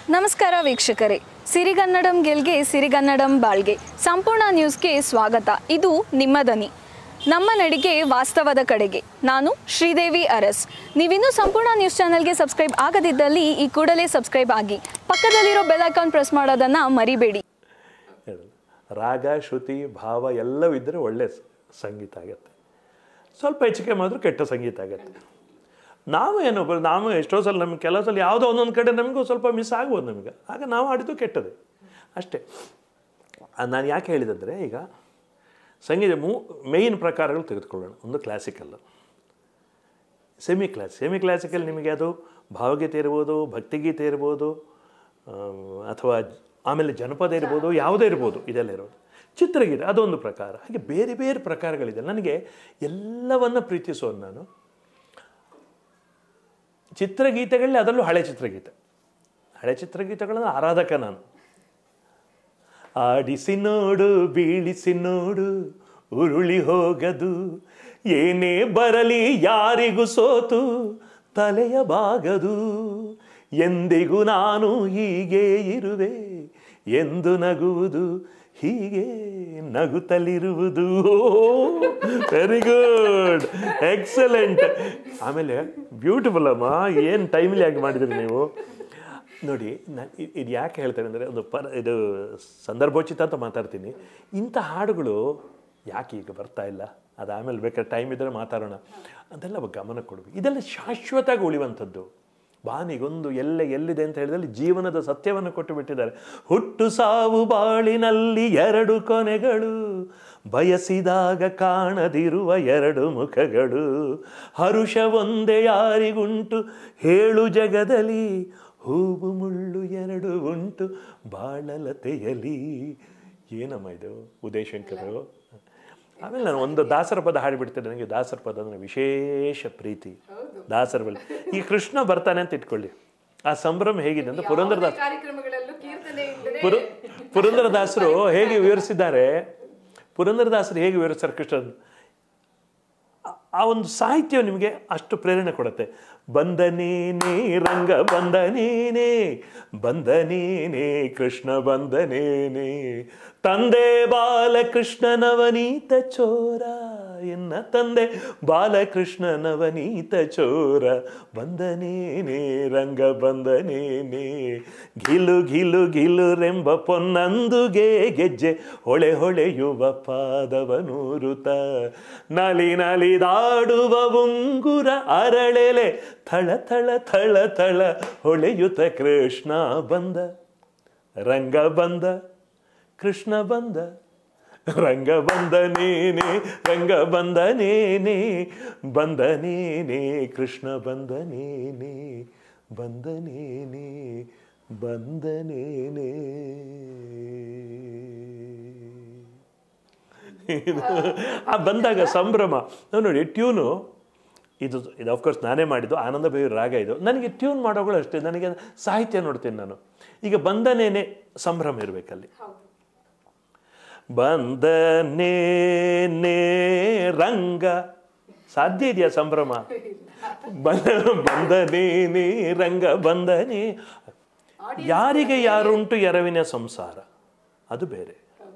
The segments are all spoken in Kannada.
ನಮಸ್ಕಾರ ವೀಕ್ಷಕರೇ ಸಿರಿಗನ್ನಡಂ ಗೆಲ್ಗೆ ಸಿರಿಗನ್ನಡಂ ಬಾಳ್ಗೆ ಸಂಪೂರ್ಣ ನ್ಯೂಸ್ಗೆ ಸ್ವಾಗತ ಇದು ನಿಮ್ಮ ದನಿ ನಮ್ಮ ನಡಿಗೆ ವಾಸ್ತವದ ಕಡೆಗೆ ನಾನು ಶ್ರೀದೇವಿ ಅರಸ್ ನೀವಿನ್ನೂ ಸಂಪೂರ್ಣ ನ್ಯೂಸ್ ಚಾನೆಲ್ಗೆ ಸಬ್ಸ್ಕ್ರೈಬ್ ಆಗದಿದ್ದಲ್ಲಿ ಈ ಕೂಡಲೇ ಸಬ್ಸ್ಕ್ರೈಬ್ ಆಗಿ ಪಕ್ಕದಲ್ಲಿರೋ ಬೆಲ್ ಐಕಾನ್ ಪ್ರೆಸ್ ಮಾಡೋದನ್ನು ಮರಿಬೇಡಿ ಹೇಳೋದು ರಾಗ ಶ್ರುತಿ ಭಾವ ಎಲ್ಲವೂ ಇದ್ದರೆ ಒಳ್ಳೆ ಸ- ಸಂಗೀತ ಆಗುತ್ತೆ ಸ್ವಲ್ಪ ಹೆಚ್ಚಿಗೆ ಮಾಡಿದ್ರು ಕೆಟ್ಟ ಸಂಗೀತ ಆಗುತ್ತೆ ನಾವು ಏನು ಬ- ನಾವು ಎಷ್ಟೋ ಸಲ ನಮ್ಗೆ ಕೆಲವು ಸಲ ಯಾವುದೋ ಒಂದೊಂದು ಕಡೆ ನಮಗೂ ಸ್ವಲ್ಪ ಮಿಸ್ ಆಗ್ಬೋದು ನಮಗೆ ಆಗ ನಾವು ಆಡಿದ್ದು ಕೆಟ್ಟದೆ ಅಷ್ಟೇ ಅದು ನಾನು ಯಾಕೆ ಹೇಳಿದಂದರೆ ಈಗ ಸಂಗೀತ ಮೂ ಮೇಯ್ನ್ ಪ್ರಕಾರಗಳು ತೆಗೆದುಕೊಳ್ಳೋಣ ಒಂದು classical semi class semi classical ನಿಮಗೆ ಅದು ಭಾವಗೀತೆ ಇರ್ಬೋದು ಭಕ್ತಿಗೀತೆ ಇರ್ಬೋದು ಆ, ಅಥವಾ ಆಮೇಲೆ ಜನಪದ ಇರ್ಬೋದು ಯಾವುದೇ ಇರ್ಬೋದು ಇದೆಲ್ಲ ಇರೋದು ಚಿತ್ರಗೀತೆ ಅದೊಂದು ಪ್ರಕಾರ ಹಾಗೆ ಬೇರೆ ಬೇರೆ ಪ್ರಕಾರಗಳಿದೆ ನನಗೆ ಎಲ್ಲವನ್ನ ಪ್ರೀತಿಸೋನು ನಾನು ಚಿತ್ರಗೀತೆಗಳಲ್ಲಿ ಅದರಲ್ಲೂ ಹಳೆ ಚಿತ್ರಗೀತೆ ಹಳೆ ಚಿತ್ರಗೀತೆಗಳನ್ನು ಆರಾಧಕ ನಾನು ಆಡಿಸಿ ನೋಡು ಬೀಳಿಸಿ ನೋಡು ಉರುಳಿ ಹೋಗದು ಏನೇ ಬರಲಿ ಯಾರಿಗೂ ಸೋತು ತಲೆಯ ಬಾಗದು ಎಂದಿಗೂ ನಾನು ಹೀಗೆ ಇರುವೆ ಎಂದು ನಗುವುದು ಹೀಗೆ ನಗುತ್ತಲಿರುವುದು ವೆರಿ ಗುಡ್ ಎಕ್ಸಲೆಂಟ್ ಆಮೇಲೆ ಬ್ಯೂಟಿಫುಲ್ ಅಮ್ಮ ಏನು ಟೈಮ್ಲಿ ಆಗಿ ಮಾಡಿದ್ರಿ ನೀವು ನೋಡಿ ನಾನು ಇದು ಯಾಕೆ ಹೇಳ್ತೇನೆ ಅಂದರೆ ಒಂದು ಪರ ಇದು ಸಂದರ್ಭೋಚಿತ ಅಂತ ಮಾತಾಡ್ತೀನಿ ಇಂಥ ಹಾಡುಗಳು ಯಾಕೆ ಈಗ ಬರ್ತಾ ಇಲ್ಲ ಅದು ಆಮೇಲೆ ಬೇಕಾದ್ರೆ ಟೈಮ್ ಇದ್ದರೆ ಮಾತಾಡೋಣ ಅದೆಲ್ಲ ಗಮನ ಕೊಡಬೇಕು ಇದೆಲ್ಲ ಶಾಶ್ವತವಾಗಿ ಉಳಿಯುವಂಥದ್ದು ಬಾನಿಗೊಂದು ಎಲ್ಲೆ ಎಲ್ಲಿದೆ ಅಂತ ಹೇಳಿದಲ್ಲಿ ಜೀವನದ ಸತ್ಯವನ್ನು ಕೊಟ್ಟು ಬಿಟ್ಟಿದ್ದಾರೆ ಹುಟ್ಟು ಸಾವು ಬಾಳಿನಲ್ಲಿ ಎರಡು ಕೊನೆಗಳು ಬಯಸಿದಾಗ ಕಾಣದಿರುವ ಎರಡು ಮುಖಗಳು ಹರುಷ ಒಂದೇ ಯಾರಿಗುಂಟು ಹೇಳು ಜಗದಲ್ಲಿ ಹೂವು ಮುಳ್ಳು ಎರಡು ಉಂಟು ಬಾಳಲತೆಯಲಿ ಏನಮ್ಮ ಇದು ಉದಯಶಂಕರು ಆಮೇಲೆ ನಾನು ಒಂದು ದಾಸರ ಪದ ಹಾಡಿಬಿಡ್ತೇನೆ ನನಗೆ ದಾಸರ ಪದ ಅಂದರೆ ವಿಶೇಷ ಪ್ರೀತಿ ದಾಸರ ಬಳಿ ಈ ಕೃಷ್ಣ ಬರ್ತಾನೆ ಅಂತ ಇಟ್ಕೊಳ್ಳಿ ಆ ಸಂಭ್ರಮ ಹೇಗಿದೆ ಅಂತ ಪುರಂದರದಾಸ ಕಾರ್ಯಕ್ರಮಗಳಲ್ಲೂ ಕೀರ್ತನೆ ಇಲ್ಲದೆ ಪುರ ಪುರಂದರದಾಸರು ಹೇಗೆ ವಿವರಿಸಿದ್ದಾರೆ ಪುರಂದರದಾಸರು ಹೇಗೆ ವಿವರಿಸ್ತಾರೆ ಕೃಷ್ಣನ್ ಆ- ಆ ಒಂದು ಸಾಹಿತ್ಯ ನಿಮಗೆ ಅಷ್ಟು ಪ್ರೇರಣೆ ಕೊಡುತ್ತೆ ಬಂದನೇನೇ ರಂಗ ಬಂದನೇನೇ ಬಂದನೇನೇ ಕೃಷ್ಣ ಬಂದನೇನೇ ತಂದೆ ಬಾಲಕೃಷ್ಣನವನೀತ ಚೋರ ಎನ್ನ ತಂದೆ ಬಾಲಕೃಷ್ಣನವನೀತ ಚೋರ ಬಂದನೇನೇ ರಂಗ ಬಂದನೇನೇ ಗಿಲು ಗಿಲು ಗಿಲು ರೆಂಬ ಪೊನ್ನಂದುಗೆ ಗೆಜ್ಜೆ ಹೊಳೆ ಹೊಳೆಯುವ ಪಾದವನೂರುತ ನಲಿ ನಲಿದಾಡುವ ಉಂಗುರ ಅರಳೆಲೆ ಥಳ ಥಳ ಥಳ ಥಳ ಹೊಳೆಯುತ ಕೃಷ್ಣ ಬಂದ ರಂಗ ಬಂದ ಕೃಷ್ಣ ಬಂದ ರಂಗ ಬಂದ ನೇನೆ ರಂಗ ಬಂದ ನೇನೆ ಬಂದ ನೇನೆ ಕೃಷ್ಣ ಬಂದ ನೇನೆ ಬಂದ ನೇನೆ ಬಂದ ನೇನೆ ಇದು ಆ ಬಂದಾಗ ಸಂಭ್ರಮ ನಾವು ನೋಡಿ ಟ್ಯೂನು ಇದು ಇದು ಅಫ್ಕೋರ್ಸ್ ನಾನೇ ಮಾಡಿದ್ದು ಆನಂದ ಭೈರವ ರಾಗ ಇದು ನನಗೆ ಟ್ಯೂನ್ ಮಾಡೋಗಳು ಅಷ್ಟೇ ನನಗೆ ಸಾಹಿತ್ಯ ನೋಡ್ತೀನಿ ನಾನು ಈಗ ಬಂದನೇನೆ ಸಂಭ್ರಮ ಇರಬೇಕಲ್ಲಿ ಬಂದನೇನೆ ರಂಗ ಸಾಧ್ಯ ಇದೆಯಾ ಸಂಭ್ರಮ ಬಂದ ಬಂದನೇನೆ ರಂಗ ಬಂದನೇ ಯಾರಿಗೆ ಯಾರುಂಟು ಎರವಿನ ಸಂಸಾರ ಅದು ಬೇರೆ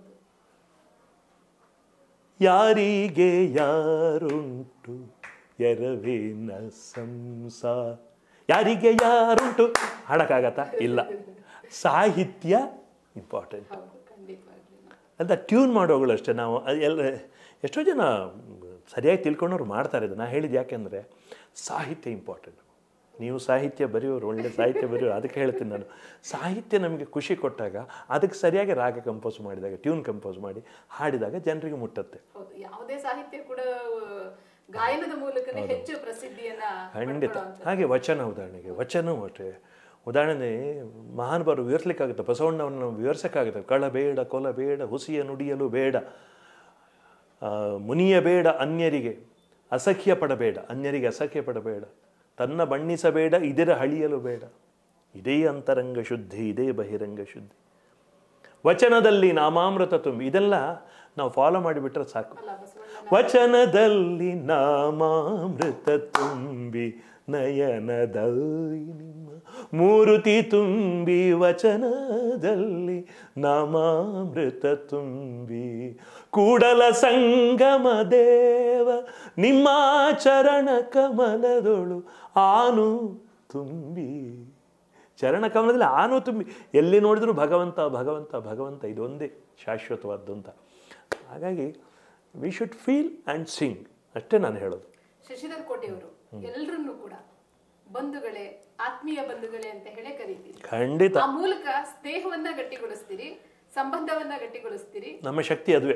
ಯಾರಿಗೆ ಯಾರುಂಟು ಎರವಿನ ಸಂಸಾರ ಯಾರಿಗೆ ಯಾರುಂಟು ಹಾಡಕ್ಕಾಗತ್ತಾ ಇಲ್ಲ ಸಾಹಿತ್ಯ ಇಂಪಾರ್ಟೆಂಟ್ ಅಂತ ಟ್ಯೂನ್ ಮಾಡೋಗಳು ಅಷ್ಟೇ ನಾವು ಅದ್ ಎಲ್ಲ ಎಷ್ಟೋ ಜನ ಸರಿಯಾಗಿ ತಿಳ್ಕೊಂಡವ್ರು ಮಾಡ್ತಾರೆ ಇದು ನಾ ಹೇಳಿದ್ದು ಯಾಕೆಂದರೆ ಸಾಹಿತ್ಯ ಇಂಪಾರ್ಟೆಂಟ್ ನೀವು ಸಾಹಿತ್ಯ ಬರೆಯೋರು ಒಳ್ಳೆ ಸಾಹಿತ್ಯ ಬರೆಯೋರು ಅದಕ್ಕೆ ಹೇಳ್ತೀನಿ ನಾನು ಸಾಹಿತ್ಯ ನಮಗೆ ಖುಷಿ ಕೊಟ್ಟಾಗ ಅದಕ್ಕೆ ಸರಿಯಾಗಿ ರಾಗ ಕಂಪೋಸ್ ಮಾಡಿದಾಗ ಟ್ಯೂನ್ ಕಂಪೋಸ್ ಮಾಡಿ ಹಾಡಿದಾಗ ಜನರಿಗೆ ಮುಟ್ಟತ್ತೆ ಹೌದು ಯಾವುದೇ ಸಾಹಿತ್ಯ ಕೂಡ ಆ, ಗಾಯನದ ಮೂಲಕನೇ ಹೆಚ್ಚು ಪ್ರಸಿದ್ಧಿಯನ್ನ ಖಂಡಿತ ಪಡ್ಕೊಳ್ಳುವಂಥದ್ದು. ಹಾಗೆ ವಚನ ಉದಾಹರಣೆಗೆ ವಚನವೂ ಅಷ್ಟೇ ಉದಾಹರಣೆ ಮಹಾನುಭಾವರು ವಿವರಿಸ್ಲಿಕ್ಕಾಗುತ್ತೆ ಬಸವಣ್ಣವನ್ನು ವಿವರಿಸೋಕ್ಕಾಗುತ್ತೆ ಕಳ ಬೇಡ ಕೊಲ ಬೇಡ ಹುಸಿಯ ನುಡಿಯಲು ಬೇಡ ಆ, ಮುನಿಯ ಬೇಡ ಅನ್ಯರಿಗೆ ಅಸಖ್ಯ ಪಡಬೇಡ ಅನ್ಯರಿಗೆ ಅಸಖ್ಯ ಪಡಬೇಡ ತನ್ನ ಬಣ್ಣಿಸಬೇಡ ಇದರ ಹಳಿಯಲು ಬೇಡ ಇದೇ ಅಂತರಂಗ ಶುದ್ಧಿ ಇದೇ ಬಹಿರಂಗ ಶುದ್ಧಿ ವಚನದಲ್ಲಿ ನಾಮಾಮೃತ ತುಂಬಿ ಇದೆಲ್ಲ ನಾವು ಫಾಲೋ ಮಾಡಿಬಿಟ್ರೆ ಸಾಕು ವಚನದಲ್ಲಿ ನಾಮಾಮೃತ ತುಂಬಿ ನಯನದಲ್ಲಿ ನಿಮ್ಮ ಮೂರುತಿ ತುಂಬಿ ವಚನದಲ್ಲಿ ನಾಮಾಮೃತ ತುಂಬಿ ಕೂಡಲ ಸಂಗಮ ದೇವ ನಿಮ್ಮ ಚರಣ ಕಮಲದೊಳು ಆನು ತುಂಬಿ ಚರಣ ಕಮಲದಲ್ಲಿ ಆನು ತುಂಬಿ ಎಲ್ಲಿ ನೋಡಿದ್ರು ಭಗವಂತ ಭಗವಂತ ಭಗವಂತ ಇದೊಂದೇ ಶಾಶ್ವತವಾದ್ದು ಅಂತ ಹಾಗಾಗಿ we should feel and sing ಅಷ್ಟೇ ನಾನು ಹೇಳೋದು ಶಶಿಧರ್ ಕೋಟೆಯವರು ಎಲ್ಲರನ್ನೂ ಕೂಡ ಬಂಧುಗಳೇ ಆತ್ಮೀಯ ಬಂಧುಗಳೇ ಅಂತ ಹೇಳಿ ಕರೀತೀರಿ ಖಂಡಿತ ಆ ಮೂಲಕ ಸ್ನೇಹವನ್ನ ಗಟ್ಟಿಗೊಳಿಸ್ತೀರಿ ಸಂಬಂಧವನ್ನ ಗಟ್ಟಿಗೊಳಿಸ್ತೀರಿ ನಮ್ಮ ಶಕ್ತಿ ಅದುವೇ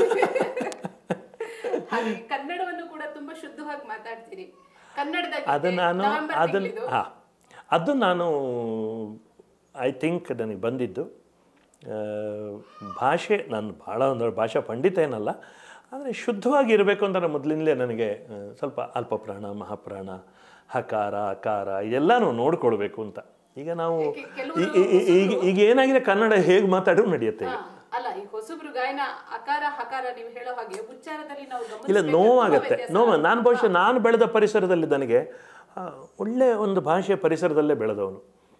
ಹಾಗೆ ಕನ್ನಡವನ್ನು ಕೂಡ ತುಂಬಾ ಶುದ್ಧವಾಗಿ ಮಾತಾಡ್ತೀರಿ ಕನ್ನಡದ ಅದು ಗೀತೆ ನಾನು ನವೆಂಬರ್ ಅದನ್ನು ತಿಂಗಳಿದು. ಹಾಂ ಅದು ನಾನು ಐ ಥಿಂಕ್ ನನಗೆ ಬಂದಿದ್ದು ಆ, ಭಾಷೆ ನಾನು ಭಾಳ ಒಂದು ಭಾಷಾ ಪಂಡಿತ ಏನಲ್ಲ ಆದರೆ ಶುದ್ಧವಾಗಿ ಇರಬೇಕು ಅಂತ ನಾನು ಮೊದಲಿಂದಲೇ ನನಗೆ ಆ, ಸ್ವಲ್ಪ ಅಲ್ಪಪ್ರಾಣ ಮಹಾಪ್ರಾಣ ಹಕಾರ ಅಕಾರ ಇದೆಲ್ಲನೂ ನೋಡ್ಕೊಳ್ಬೇಕು ಅಂತ ಈಗ ನಾವು ಈ- ಈ- ಈ- ಈಗ ಈಗ ಏನಾಗಿದೆ ಕನ್ನಡ ಹೇಗೆ ಮಾತಾಡಿದ್ರು ನಡೆಯುತ್ತೆ ಈಗ ಹಾ, ಅಲ್ಲ ಈ ಹೊಸಬ್ರು ಗಾಯನ ಅಕಾರ ಹಕಾರ ನೀವು ಹೇಳೋ ಹಾಗೆ ಉಚ್ಚಾರದಲ್ಲಿ ನಾವು ಇಲ್ಲ ಗಮನಿಸ್ಬೇಕು, ತುಂಬಾ ನೋವಾಗತ್ತೆ ವ್ಯತ್ಯಾಸ ನೋವು ನಾನು ಬಹುಶಃ ನಾನು ಬೆಳೆದ ಪರಿಸರದಲ್ಲಿ ನನಗೆ ಆ, ಒಳ್ಳೆ ಒಂದು ಭಾಷೆ ಪರಿಸರದಲ್ಲೇ ಬೆಳೆದವನು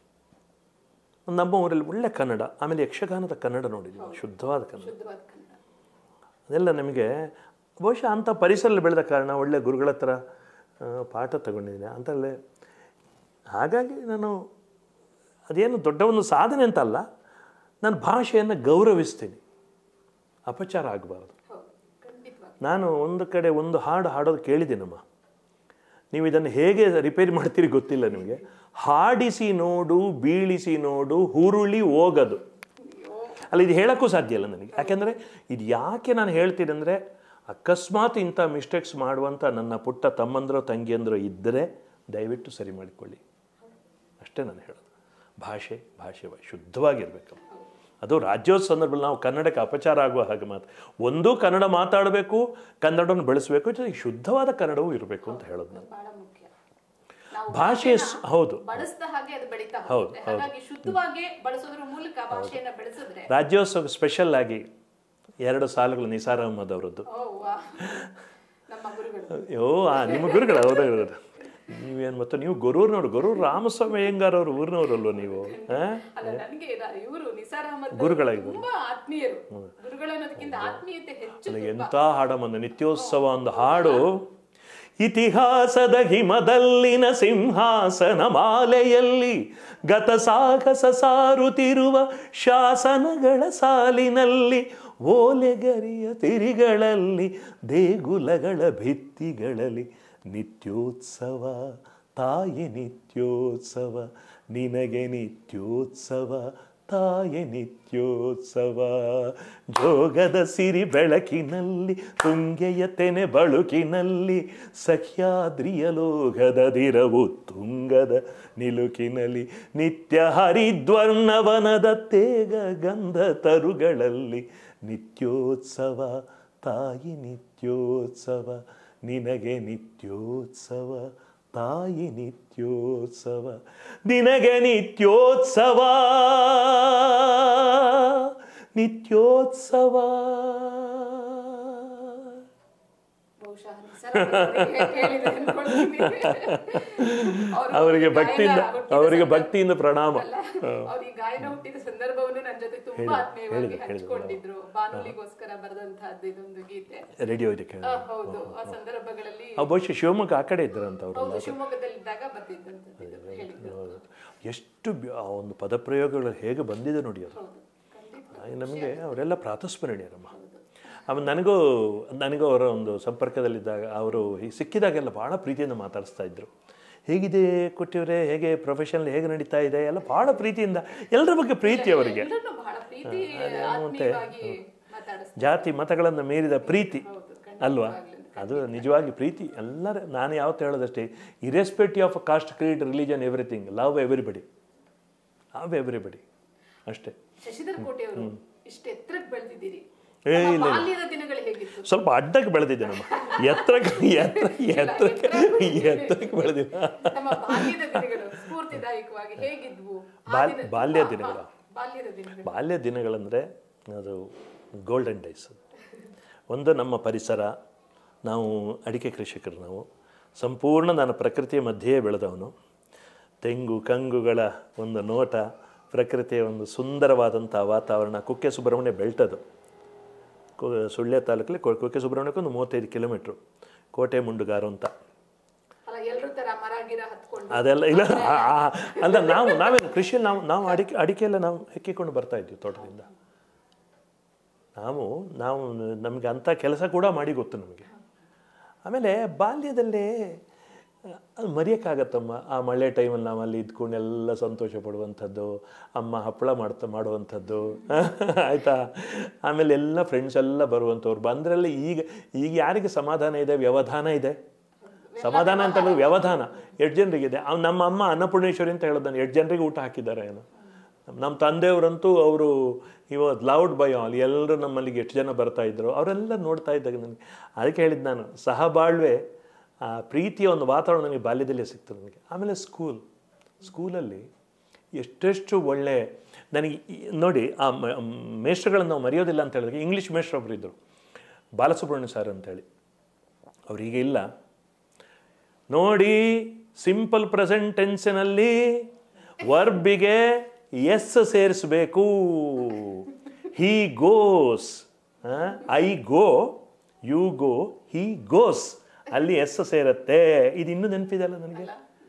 ನಮ್ಮ ಊರಲ್ಲಿ ಒಳ್ಳೆ ಕನ್ನಡ ಆಮೇಲೆ ಯಕ್ಷಗಾನದ ಕನ್ನಡ ನೋಡಿದ್ವಿ ನಾವು, ಶುದ್ಧವಾದ ಕನ್ನಡ ಶುದ್ಧವಾದ ಕನ್ನಡ ಅದೆಲ್ಲ ನಮಗೆ ಬಹುಶಃ ಅಂಥ ಪರಿಸರದಲ್ಲಿ ಬೆಳೆದ ಕಾರಣ ಒಳ್ಳೆ ಗುರುಗಳ ಹತ್ರ ಆ, ಪಾಠ ತಗೊಂಡಿದ್ದೀನಿ ಅಂತಲ್ಲೇ ಹಾಗಾಗಿ ನಾನು ಅದೇನು ದೊಡ್ಡ ಒಂದು ಸಾಧನೆ ಅಂತಲ್ಲ ನಾನು ಭಾಷೆಯನ್ನು ಗೌರವಿಸ್ತೀನಿ ಅಪಚಾರ ಆಗಬಾರ್ದು ಹೌದು ಖಂಡಿತವಾಗಿ ನಾನು ಒಂದು ಕಡೆ ಒಂದು ಹಾಡು ಹಾಡೋದು ಕೇಳಿದ್ದೀನಮ್ಮ ನೀವು ಇದನ್ನು ಹೇಗೆ ರಿಪೇರಿ ಮಾಡ್ತೀರಿ ಗೊತ್ತಿಲ್ಲ ನಿಮಗೆ ಹಾಡಿಸಿ ನೋಡು ಬೀಳಿಸಿ ನೋಡು ಹುರುಳಿ ಹೋಗದು ಅಲ್ಲ ಇದು ಹೇಳೋಕ್ಕೂ ಸಾಧ್ಯ ಇಲ್ಲ ನನಗೆ ಯಾಕೆಂದರೆ ಇದು ಯಾಕೆ ನಾನು ಹೇಳ್ತೀನಿ ಅಂದರೆ ಅಕಸ್ಮಾತ್ ಇಂಥ ಮಿಸ್ಟೇಕ್ಸ್ ಮಾಡುವಂಥ ನನ್ನ ಪುಟ್ಟ ತಮ್ಮಂದ್ರೋ ತಂಗಿಯಂದ್ರೋ ಇದ್ದರೆ ದಯವಿಟ್ಟು ಸರಿ ಮಾಡಿಕೊಳ್ಳಿ ಅಷ್ಟೇ ನಾನು ಹೇಳೋದು ಭಾಷೆ ಭಾಷೆ ಶುದ್ಧವಾಗಿರಬೇಕು ಅದು ರಾಜ್ಯೋತ್ಸವ ಸಂದರ್ಭದಲ್ಲಿ ನಾವು ಕನ್ನಡಕ್ಕೆ ಅಪಚಾರ ಆಗುವ ಹಾಗೆ ಮಾತು ಒಂದು ಕನ್ನಡ ಮಾತಾಡಬೇಕು ಕನ್ನಡವನ್ನು ಬೆಳೆಸಬೇಕು ಜೊತೆಗೆ ಶುದ್ಧವಾದ ಕನ್ನಡವೂ ಇರಬೇಕು ಅಂತ ಹೇಳೋದು ನಾನು ಬಹಳ ಮುಖ್ಯ ನಾವು ಭಾಷೆ ಸ್- ಹೌದು ಬಳಸಿದ ಹಾಗೆ ಅದು ಬೆಳೀತಾ ಹೌದು, ಹೋಗುತ್ತೆ ಹಾಗಾಗಿ ಶುದ್ಧವಾಗಿ ಬಳಸೋದ್ರ ಮೂಲಕ ಭಾಷೆಯನ್ನ ಬೆಳೆಸಿದ್ರೆ ರಾಜ್ಯೋತ್ಸವ ಸ್ಪೆಷಲ್ ಆಗಿ ಎರಡು ಸಾಲುಗಳು ನಿಸಾರ್ ಅಹಮದ್ ಅವರದ್ದು ಓ ವಾ ನಮ್ಮ ಗುರುಗಳು ಅಯ್ಯೋ ಆ ನಿಮ್ಮ ಗುರುಗಳು ಹೌದು ಹೌದು ನೀವೇನು ಮತ್ತು ನೀವು ಗೊರೂರು ನೋಡಿ ಗೊರೂರು ರಾಮಸ್ವಾಮಿ ಅಯ್ಯಂಗಾರ್ ಅವರು ಊರಿನವರಲ್ವ ನೀವು ಆ? ಅಲ್ಲ ನನಗೆ ಇವರು ನಿಸಾರ್ ಅಹಮದ್ ಗುರುಗಳಾಗಿದ್ದಾರೆ. ತುಂಬಾ ಆತ್ಮೀಯರು ಗುರುಗಳು ಅನ್ನೋದಕ್ಕಿಂತ ಆತ್ಮೀಯತೆ ಹೆಚ್ಚು ನನಗೆ ಎಂಥ ಹಾಡಮಂದು ನಿತ್ಯೋತ್ಸವ ಒಂದು ಹಾಡು ಇತಿಹಾಸದ ಹಿಮದಲ್ಲಿನ ಸಿಂಹಾಸನ ಮಾಲೆಯಲ್ಲಿ ಗತ ಸಾಹಸ ಸಾರುತ್ತಿರುವ ಶಾಸನಗಳ ಸಾಲಿನಲ್ಲಿ ಓಲೆಗರಿಯ ತಿರಿಗಳಲ್ಲಿ ದೇಗುಲಗಳ ಭಿತ್ತಿಗಳಲ್ಲಿ ನಿತ್ಯೋತ್ಸವ ತಾಯಿ ನಿತ್ಯೋತ್ಸವ ನಿನಗೆ ನಿತ್ಯೋತ್ಸವ ತಾಯಿ ನಿತ್ಯೋತ್ಸವ ಜೋಗದ ಸಿರಿ ಬೆಳಕಿನಲ್ಲಿ ತುಂಗೆಯ ತೆನೆ ಬಳುಕಿನಲ್ಲಿ ಸಖ್ಯಾದ್ರಿಯ ಲೋಗದದಿರವು ತುಂಗದ ನಿಲುಕಿನಲ್ಲಿ ನಿತ್ಯ ಹರಿದ್ವರ್ಣವನದ ತೇಗ ಗಂಧ ತರುಗಳಲ್ಲಿ ನಿತ್ಯೋತ್ಸವ ತಾಯಿ ನಿತ್ಯೋತ್ಸವ ನಿನಗೆ ನಿತ್ಯೋತ್ಸವ ತಾಯಿ ನಿತ್ಯೋತ್ಸವ ನಿನಗೆ ನಿತ್ಯೋತ್ಸವ ನಿತ್ಯೋತ್ಸವ ಬಹುಶಃ ನಿಸಾರ್ ಅಹಮದ್ ಅವರಿಗೆ ಕೇಳಿದೆ ಅನ್ಕೊಳ್ತೀನಿ. ಅವ್ರು ಅವರಿಗೆ ಗಾಯನ ಭಕ್ತಿಯಿಂದ ಹುಟ್ಟಿದ ಅವರಿಗೆ ಸಂದರ್ಭ- ಭಕ್ತಿಯಿಂದ ಪ್ರಣಾಮ ಅಲ್ಲ, ಅವ್ರು ಈ ಗಾಯನ ಹುಟ್ಟಿದ ಸಂದರ್ಭವನ್ನು ನನ್ನ ಜೊತೆ ತುಂಬಾ ಆತ್ಮೀಯವಾಗಿ ಹಂಚಿಕೊಂಡಿದ್ರು ಬಾನುಲಿಗೋಸ್ಕರ ಬರೆದಂತಹದ್ದು ಇದೊಂದು ಗೀತೆ ರೇಡಿಯೋ ಇದಕ್ಕೆ ಆ, ಹೌದು ಆ ಸಂದರ್ಭಗಳಲ್ಲಿ ಆ ಬಹುಶಃ ಶಿವಮೊಗ್ಗ ಆ ಕಡೆ ಇದ್ರಂತ ಅವರು ಹೌದು ಶಿವಮೊಗ್ಗದಲ್ಲಿದ್ದಾಗ ಬರ್ತಿದ್ದಂಥದ್ದು ಇದು ಹೇಳಿದ್ರು ಎಷ್ಟು ಬ್ಯ- ಆ ಒಂದು ಪದಪ್ರಯೋಗಗಳು ಹೇಗೆ ಬಂದಿದೆ ನೋಡಿ ಅದು ಹೌದು ಖಂಡಿತ ಹಾಗೆ ನಮಗೆ ಅವರೆಲ್ಲ ಪ್ರಾತಸ್ಮರಣೀಯರಮ್ಮ ಆಮೇಲೆ ನನಗೂ ನನಗೂ ಅವರ ಒಂದು ಸಂಪರ್ಕದಲ್ಲಿದ್ದಾಗ ಅವರು ಹೀಗೆ ಸಿಕ್ಕಿದಾಗೆಲ್ಲ ಭಾಳ ಪ್ರೀತಿಯಿಂದ ಮಾತಾಡಿಸ್ತಾ ಇದ್ರು ಹೇಗಿದೆ ಕೊಟ್ಟಿವ್ರೆ ಹೇಗೆ ಪ್ರೊಫೆಷನಲ್ ಹೇಗೆ ನಡೀತಾ ಇದೆ ಎಲ್ಲ ಭಾಳ ಪ್ರೀತಿಯಿಂದ ಎಲ್ಲರ ಬಗ್ಗೆ ಪ್ರೀತಿ ಅವರಿಗೆ ಎಲ್ಲರನ್ನೂ ಬಹಳ ಪ್ರೀತಿ ಆತ್ಮೀಯವಾಗಿ ಮಾತಾಡಿಸ್ತಾರೆ ಜಾತಿ ಮತಗಳನ್ನು ಮೀರಿದ ಪ್ರೀತಿ ಹೌದು ಖಂಡಿತ ಅಲ್ವಾ ಅದು ನಿಜವಾಗಿ ಪ್ರೀತಿ ಎಲ್ಲರ ನಾನು ಯಾವತ್ತು ಹೇಳೋದಷ್ಟೇ irrespective of caste creed religion everything love everybody love everybody Shashidhar ಶಶಿಧರ್ ಕೋಟೆ ಅವರು ಇಷ್ಟು ಎತ್ತರಕ್ಕೆ ಬೆಳೆದಿದ್ದೀರಿ ಏ, ನಮ್ಮ ಇಲ್ಲ, ಇಲ್ಲ. ಬಾಲ್ಯದ ದಿನಗಳು ಹೇಗಿತ್ತು ಸ್ವಲ್ಪ ಅಡ್ಡಕ್ಕೆ ಬೆಳೆದಿದ್ದೆ ನಮ್ಮ ಎತ್ತರಕ್ಕೆ ಎತ್ತರ ಎತ್ತರಕ್ಕೆ ಎತ್ತರಕ್ಕೆ ಬೆಳೆದಿಲ್ಲ ನಮ್ಮ ಬಾಲ್ಯದ ದಿನಗಳು ಸ್ಫೂರ್ತಿದಾಯಕವಾಗಿ ಹೇಗಿದ್ವು ಆ ಬಾಲ್- ದಿನ- ಬಾಲ್ಯ ಹಾ, ದಿನಗಳ? ಹಾ, ಬಾಲ್ಯದ ದಿನಗಳು ಬಾಲ್ಯ ದಿನಗಳಂದರೆ ಅದು ಗೋಲ್ಡನ್ ಡೇಸ್ ಒಂದು ನಮ್ಮ ಪರಿಸರ ನಾವು ಅಡಿಕೆ ಕೃಷಿಕರು ನಾವು ಸಂಪೂರ್ಣ ನಾನು ಪ್ರಕೃತಿಯ ಮಧ್ಯೆಯೇ ಬೆಳೆದವನು ತೆಂಗು ಕಂಗುಗಳ ಒಂದು ನೋಟ ಪ್ರಕೃತಿಯ ಒಂದು ಸುಂದರವಾದಂಥ ವಾತಾವರಣ ಕುಕ್ಕೆ ಸುಬ್ರಹ್ಮಣ್ಯ ಬೆಳ್ಟದು ಕು- ಸುಳ್ಯ ತಾಲೂಕಲ್ಲಿ ಕು- ಕುಕ್ಕೆ ಸುಬ್ರಹ್ಮಣ್ಯಕ್ಕೆ ಒಂದು ಮೂವತ್ತೈದು ಕಿಲೋಮೀಟ್ರು ಕೋಟೆ ಮುಂಡುಗಾರು ಅಂತ ಅಲ್ಲ ಎಲ್ರೂ ತರ ಮರ ಗಿರ ಹತ್ಕೊಂಡು ಅದೆಲ್ಲ ಇಲ್ಲ ಆ- ಆ- ಅಲ್ಲ ನಾವು ನಾವೇನು ಕೃಷಿಯಲ್ಲಿ ನಾವು ನಾವು ಅಡಿಕೆ ಅಡಿಕೆ ಎಲ್ಲ ನಾವು ಹೆಕ್ಕಿಕೊಂಡು ಬರ್ತಾ ಇದ್ವಿ ತೋಟದಿಂದ ನಾವು ನಾವು ನಮಗೆ ಅಂಥ ಕೆಲಸ ಕೂಡ ಮಾಡಿ ಗೊತ್ತು ನಮಗೆ ಆಮೇಲೆ ಬಾಲ್ಯದಲ್ಲೇ ಅದು ಮರೆಯೋಕ್ಕಾಗತ್ತಮ್ಮ ಆ ಮಳೆ ಟೈಮಲ್ಲಿ ನಾವು ಅಲ್ಲಿ ಇದ್ಕೊಂಡು ಎಲ್ಲ ಸಂತೋಷ ಪಡುವಂಥದ್ದು ಅಮ್ಮ ಹಪ್ಪಳ ಮಾಡ್ತಾ ಮಾಡುವಂಥದ್ದು ಆಯಿತಾ ಆಮೇಲೆ ಎಲ್ಲ ಫ್ರೆಂಡ್ಸ್ ಎಲ್ಲ ಬರುವಂಥವ್ರು ಬಂದ್ರಲ್ಲಿ ಈಗ ಈಗ ಯಾರಿಗೆ ಸಮಾಧಾನ ಇದೆ ವ್ಯವಧಾನ ಇದೆ ಸಮಾಧಾನ ಅಂತ ಹೇಳೋದು ವ್ಯವಧಾನ ಎಷ್ಟು ಜನರಿಗಿದೆ ಅವ್ ನಮ್ಮ ಅಮ್ಮ ಅನ್ನಪೂರ್ಣೇಶ್ವರಿ ಅಂತ ಹೇಳೋದು ನಾನು ಎಷ್ಟು ಜನರಿಗೆ ಊಟ ಹಾಕಿದ್ದಾರೆ ಏನು ನಮ್ಮ ತಂದೆಯವರಂತೂ ಅವರು ಇವಾಗ ಲೌಡ್ ಬೈ ಆಲ್ ಎಲ್ಲರೂ ನಮ್ಮಲ್ಲಿಗೆ ಎಷ್ಟು ಜನ ಬರ್ತಾ ಇದ್ರು ಅವರೆಲ್ಲ ನೋಡ್ತಾ ಇದ್ದಾಗ ನನಗೆ ಅದಕ್ಕೆ ಹೇಳಿದ್ದು ನಾನು ಸಹಬಾಳ್ವೆ ಆ ಪ್ರೀತಿಯ ಒಂದು ವಾತಾವರಣ ನನಗೆ ಬಾಲ್ಯದಲ್ಲೇ ಸಿಕ್ತು ನನಗೆ ಆಮೇಲೆ ಸ್ಕೂಲ್ ಸ್ಕೂಲಲ್ಲಿ ಎಷ್ಟೆಷ್ಟು ಒಳ್ಳೆ ನನಗೆ ಈ- ನೋಡಿ ಆ ಮ- ಮೇಷ್ಟ್ರುಗಳನ್ನು ನಾವು ಮರೆಯೋದಿಲ್ಲ ಅಂತ ಹೇಳಿದ್ರೆ ಇಂಗ್ಲೀಷ್ ಮೇಷ್ಟ್ರು ಒಬ್ರು ಇದ್ದರು ಬಾಲಸುಬ್ರಹ್ಮಣ್ಯ ಸರ್ ಅಂತೇಳಿ ಅವ್ರೀಗ ಇಲ್ಲ ನೋಡಿ ಸಿಂಪಲ್ ಪ್ರೆಸೆಂಟ್ ಟೆನ್ಸಿನಲ್ಲಿ ವರ್ಬಿಗೆ ಎಸ್ ಸೇರಿಸಬೇಕು he goes I go you go he goes ಅಲ್ಲಿ ಎಸ್ ಸೇರತ್ತೆ ಇದು ಇನ್ನೂ ನೆನಪಿದೆಯಲ್ಲ ನನಗೆ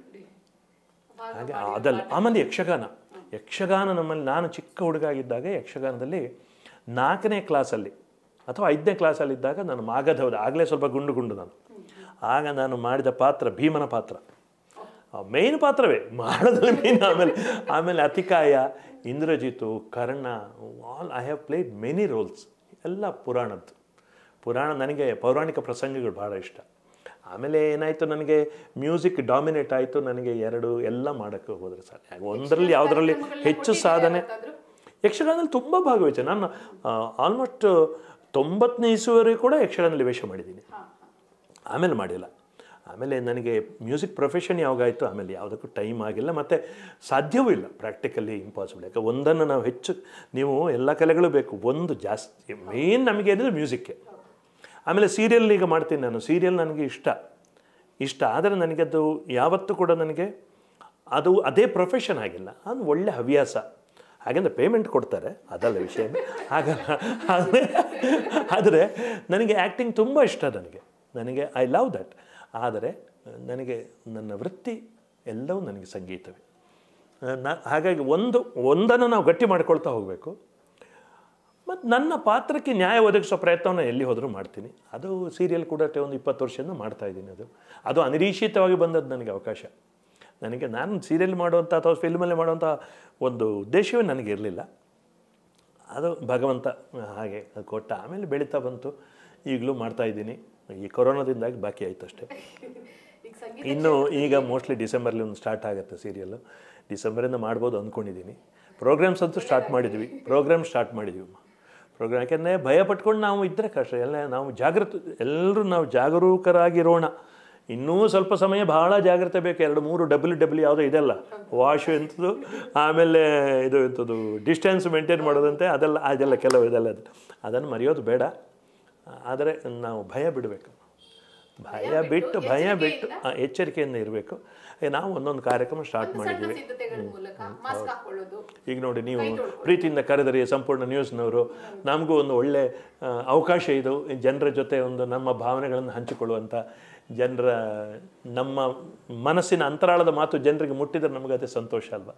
ಹಾಗೆ ಅದಲ್ಲ ಆಮೇಲೆ ಯಕ್ಷಗಾನ ಯಕ್ಷಗಾನ ನಮ್ಮಲ್ಲಿ ನಾನು ಚಿಕ್ಕ ಹುಡುಗ ಆಗಿದ್ದಾಗ ಯಕ್ಷಗಾನದಲ್ಲಿ ನಾಲ್ಕನೇ ಕ್ಲಾಸಲ್ಲಿ ಅಥವಾ ಐದನೇ ಕ್ಲಾಸಲ್ಲಿದ್ದಾಗ ನಾನು ಮಾಗಧವದ ಆಗಲೇ ಸ್ವಲ್ಪ ಗುಂಡು ಗುಂಡು ನಾನು ಆಗ ನಾನು ಮಾಡಿದ ಪಾತ್ರ ಭೀಮನ ಪಾತ್ರ ಮೇಯ್ನ್ ಪಾತ್ರವೇ ಮಾಡೋದ್ರಲ್ಲಿ ಮೇಯ್ನ್ ಆಮೇಲೆ ಆಮೇಲೆ Atikaya Indrajit Karna all I have played many roles ಎಲ್ಲ ಪುರಾಣದ್ದು ಪುರಾಣ ನನಗೆ ಪೌರಾಣಿಕ ಪ್ರಸಂಗಗಳು ಭಾಳ ಇಷ್ಟ ಆಮೇಲೆ ಏನಾಯಿತು ನನಗೆ ಮ್ಯೂಸಿಕ್ ಡಾಮಿನೇಟ್ ಆಯಿತು ನನಗೆ ಎರಡು ಎಲ್ಲ ಮಾಡೋಕ್ಕೆ ಹೋದ್ರೆ ಸರ್ ಒಂದರಲ್ಲಿ ಯಾವುದರಲ್ಲಿ ಹೆಚ್ಚು ಸಾಧನೆ ಯಕ್ಷಗಾನದಲ್ಲಿ ತುಂಬ ಭಾಗವಹಿಸಿ ನಾನು ಆಲ್ಮೋಸ್ಟ್ ತೊಂಬತ್ತನೇ ಇಸುವವರೆಗೂ ಕೂಡ ಯಕ್ಷಗಾನದಲ್ಲಿ ವೇಷ ಮಾಡಿದ್ದೀನಿ ಆಮೇಲೆ ಮಾಡಿಲ್ಲ ಆಮೇಲೆ ನನಗೆ ಮ್ಯೂಸಿಕ್ ಪ್ರೊಫೆಷನ್ ಯಾವಾಗಾಯಿತು ಆಮೇಲೆ ಯಾವುದಕ್ಕೂ ಟೈಮ್ ಆಗಿಲ್ಲ ಮತ್ತು ಸಾಧ್ಯವೂ ಇಲ್ಲ ಪ್ರಾಕ್ಟಿಕಲಿ ಇಂಪಾಸಿಬಲ್ ಯಾಕೆ ಒಂದನ್ನು ನಾವು ಹೆಚ್ಚು ನೀವು ಎಲ್ಲ ಕಲೆಗಳು ಬೇಕು ಒಂದು ಜಾಸ್ತಿ ಮೇನ್ ನಮಗೆ ಏನಿದೆ ಮ್ಯೂಸಿಕ್ಕೆ ಆಮೇಲೆ ಸೀರಿಯಲ್ ಈಗ ಮಾಡ್ತೀನಿ ನಾನು ಸೀರಿಯಲ್ ನನಗೆ ಇಷ್ಟ ಇಷ್ಟ ಆದರೆ ನನಗೆ ಅದು ಯಾವತ್ತೂ ಕೂಡ ನನಗೆ ಅದು ಅದೇ ಪ್ರೊಫೆಷನ್ ಆಗಿಲ್ಲ ಅದು ಒಳ್ಳೆ ಹವ್ಯಾಸ ಹಾಗೆಂದ್ರೆ ಪೇಮೆಂಟ್ ಕೊಡ್ತಾರೆ ಅದಲ್ಲ ವಿಷಯ ಹಾಗಲ್ಲ ಆದರೆ ಆದರೆ ನನಗೆ ಆ್ಯಕ್ಟಿಂಗ್ ತುಂಬ ಇಷ್ಟ ನನಗೆ ನನಗೆ ಐ ಲವ್ ದಟ್ ಆದರೆ ನನಗೆ ನನ್ನ ವೃತ್ತಿ ಎಲ್ಲವೂ ನನಗೆ ಸಂಗೀತವೇ ನಾ ಹಾಗಾಗಿ ಒಂದು ಒಂದನ್ನು ನಾವು ಗಟ್ಟಿ ಮಾಡ್ಕೊಳ್ತಾ ಹೋಗಬೇಕು ಮತ್ತು ನನ್ನ ಪಾತ್ರಕ್ಕೆ ನ್ಯಾಯ ಒದಗಿಸೋ ಪ್ರಯತ್ನವನ್ನು ಎಲ್ಲಿ ಹೋದರೂ ಮಾಡ್ತೀನಿ ಅದು ಸೀರಿಯಲ್ ಕೂಡ ಟ- ಒಂದು ಇಪ್ಪತ್ತು ವರ್ಷದಿಂದ ಮಾಡ್ತಾ ಇದ್ದೀನಿ ಅದು ಅದು ಅನಿರೀಕ್ಷಿತವಾಗಿ ಬಂದದ್ದು ನನಗೆ ಅವಕಾಶ ನನಗೆ ನಾನು ಸೀರಿಯಲ್ ಮಾಡುವಂಥ ಅಥವಾ ಫಿಲ್ಮಲ್ಲಿ ಮಾಡುವಂಥ ಒಂದು ಉದ್ದೇಶವೇ ನನಗೆ ಇರಲಿಲ್ಲ ಅದು ಭಗವಂತ ಹಾಗೆ ಅದು ಕೊಟ್ಟ ಆಮೇಲೆ ಬೆಳೀತಾ ಬಂತು ಈಗಲೂ ಮಾಡ್ತಾ ಇದ್ದೀನಿ ಈ ಕೊರೋನಾದಿಂದಾಗಿ ಬಾಕಿ ಆಯಿತು ಅಷ್ಟೇ ಈಗ ಸಂಗೀತ ಇನ್ನು ಈಗ ಮೋಸ್ಟ್ಲಿ ಡಿಸೆಂಬರ್ಲಿ ಒಂದು ಸ್ಟಾರ್ಟ್ ಆಗುತ್ತೆ ಸೀರಿಯಲ್ಲು ಡಿಸೆಂಬರಿಂದ ಮಾಡ್ಬೋದು ಅಂದ್ಕೊಂಡಿದ್ದೀನಿ ಪ್ರೋಗ್ರಾಮ್ಸ್ ಅಂತೂ ಸ್ಟಾರ್ಟ್ ಮಾಡಿದ್ವಿ ಪ್ರೋಗ್ರಾಮ್ ಸ್ಟಾರ್ಟ್ ಮಾಡಿದ್ವಿ ಪ್ರೋಗ್ರಾಮ್ ಯಾಕೆಂದರೆ ಭಯ ಪಟ್ಕೊಂಡು ನಾವು ಇದ್ದರೆ ಕಷ್ಟ ಎಲ್ಲ ನಾವು ಜಾಗೃತ ಎಲ್ಲರೂ ನಾವು ಜಾಗರೂಕರಾಗಿರೋಣ ಇನ್ನೂ ಸ್ವಲ್ಪ ಸಮಯ ಬಹಳ ಜಾಗ್ರತೆ ಬೇಕು ಎರಡು ಮೂರು ಡಬ್ಲ್ಯೂ ಡಬ್ಲ್ಯೂ ಯಾವುದೋ ಇದೆಲ್ಲ ವಾಶು ಎಂಥದ್ದು ಆಮೇಲೆ ಇದು ಎಂಥದ್ದು ಡಿಸ್ಟೆನ್ಸ್ ಮೇಂಟೈನ್ ಮಾಡೋದಂತೆ ಅದೆಲ್ಲ ಅದೆಲ್ಲ ಕೆಲವು ಇದೆಲ್ಲ ಅದು ಅದನ್ನು ಮರೆಯೋದು ಬೇಡ ಆದರೆ ನಾವು ಭಯ ಬಿಡಬೇಕು ಭಯ ಬಿಟ್ಟು ಭಯ ಬಿಟ್ಟು ಆ, ಎಚ್ಚರಿಕೆಯಿಂದ ಇರಬೇಕು ನಾವು ಒಂದೊಂದು ಕಾರ್ಯಕ್ರಮ ಸ್ಟಾರ್ಟ್ ಸಣ್ಣ ಮಾಡಿದ್ದೀವಿ ಸಿದ್ಧತೆಗಳ ಮೂಲಕ ಮಾಸ್ಕ್ ಹಾಕೊಳ್ಳೋದು ಈಗ ನೋಡಿ ನೀವು ಪ್ರೀತಿಯಿಂದ ಕರೆದರಿ ಸಂಪೂರ್ಣ ನ್ಯೂಸ್ನವರು ನಮಗೂ ಒಂದು ಒಳ್ಳೆ ಆ, ಅವಕಾಶ ಇದು ಜನರ ಜೊತೆ ಒಂದು ನಮ್ಮ ಭಾವನೆಗಳನ್ನು ಹಂಚಿಕೊಳ್ಳುವಂಥ ಜನರ ನಮ್ಮ ಮನಸ್ಸಿನ ಅಂತರಾಳದ ಮಾತು ಜನರಿಗೆ ಮುಟ್ಟಿದ್ರೆ ನಮಗೆ ಅದೇ ಸಂತೋಷ ಅಲ್ವಾ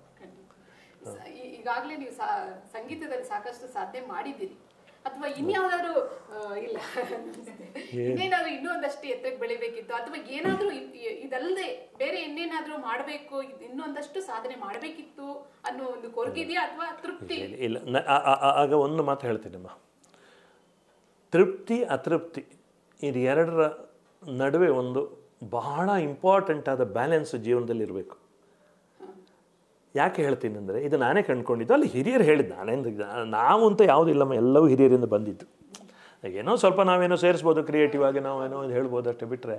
ಸ- ಈ- ಈಗಾಗ್ಲೇ ನೀವು ಸಾ- ಸಂಗೀತದಲ್ಲಿ ಸಾಕಷ್ಟು ಸಾಧನೆ ಮಾಡಿದ್ದೀರಿ ಅಥವಾ ಇನ್ಯಾವುದಾದ್ರು ಆ, ಇಲ್ಲ ಇನ್ನೇನಾದ್ರೂ ಇನ್ನೂ ಒಂದಷ್ಟು ಎತ್ತರಕ್ಕೆ ಬೆಳಿಬೇಕಿತ್ತು ಅಥವಾ ಏನಾದ್ರೂ ಇ- ಇ- ಇದಲ್ಲದೆ ಬೇರೆ ಇನ್ನೇನಾದ್ರೂ ಮಾಡಬೇಕು ಇನ್ನೂ ಒಂದಷ್ಟು ಸಾಧನೆ ಮಾಡಬೇಕಿತ್ತು ಅನ್ನೋ ಒಂದು ಕೊರಗಿದೆಯಾ ಅಥವಾ ತೃಪ್ತಿ ಇಲ್ಲ, ಇಲ್ಲ ನ- ಆ- ಆ- ಆ- ಆಗ ಒಂದು ಮಾತು ಹೇಳ್ತೀನಮ್ಮ ತೃಪ್ತಿ ಅತೃಪ್ತಿ ಇದು ಎರಡರ ನಡುವೆ ಒಂದು ಬಹಳ ಇಂಪಾರ್ಟೆಂಟ್ ಆದ ಬ್ಯಾಲೆನ್ಸ್ ಜೀವನದಲ್ಲಿ ಇರಬೇಕು ಯಾಕೆ ಹೇಳ್ತೀನಿ ಅಂದರೆ ಇದು ನಾನೇ ಕಂಡ್ಕೊಂಡಿದ್ದು ಅಲ್ಲಿ ಹಿರಿಯರು ಹೇಳಿದ್ದು ನಾನೇನು ನಾವು ಅಂತ ಯಾವುದೂ ಇಲ್ಲಮ್ಮ ಎಲ್ಲವೂ ಹಿರಿಯರಿಂದ ಬಂದಿದ್ದು ಏನೋ ಸ್ವಲ್ಪ ನಾವೇನೋ ಸೇರಿಸ್ಬೋದು ಕ್ರಿಯೇಟಿವ್ ಆಗಿ ನಾವೇನೋ ಒಂದು ಹೇಳ್ಬೋದು ಅಷ್ಟೇ ಬಿಟ್ಟರೆ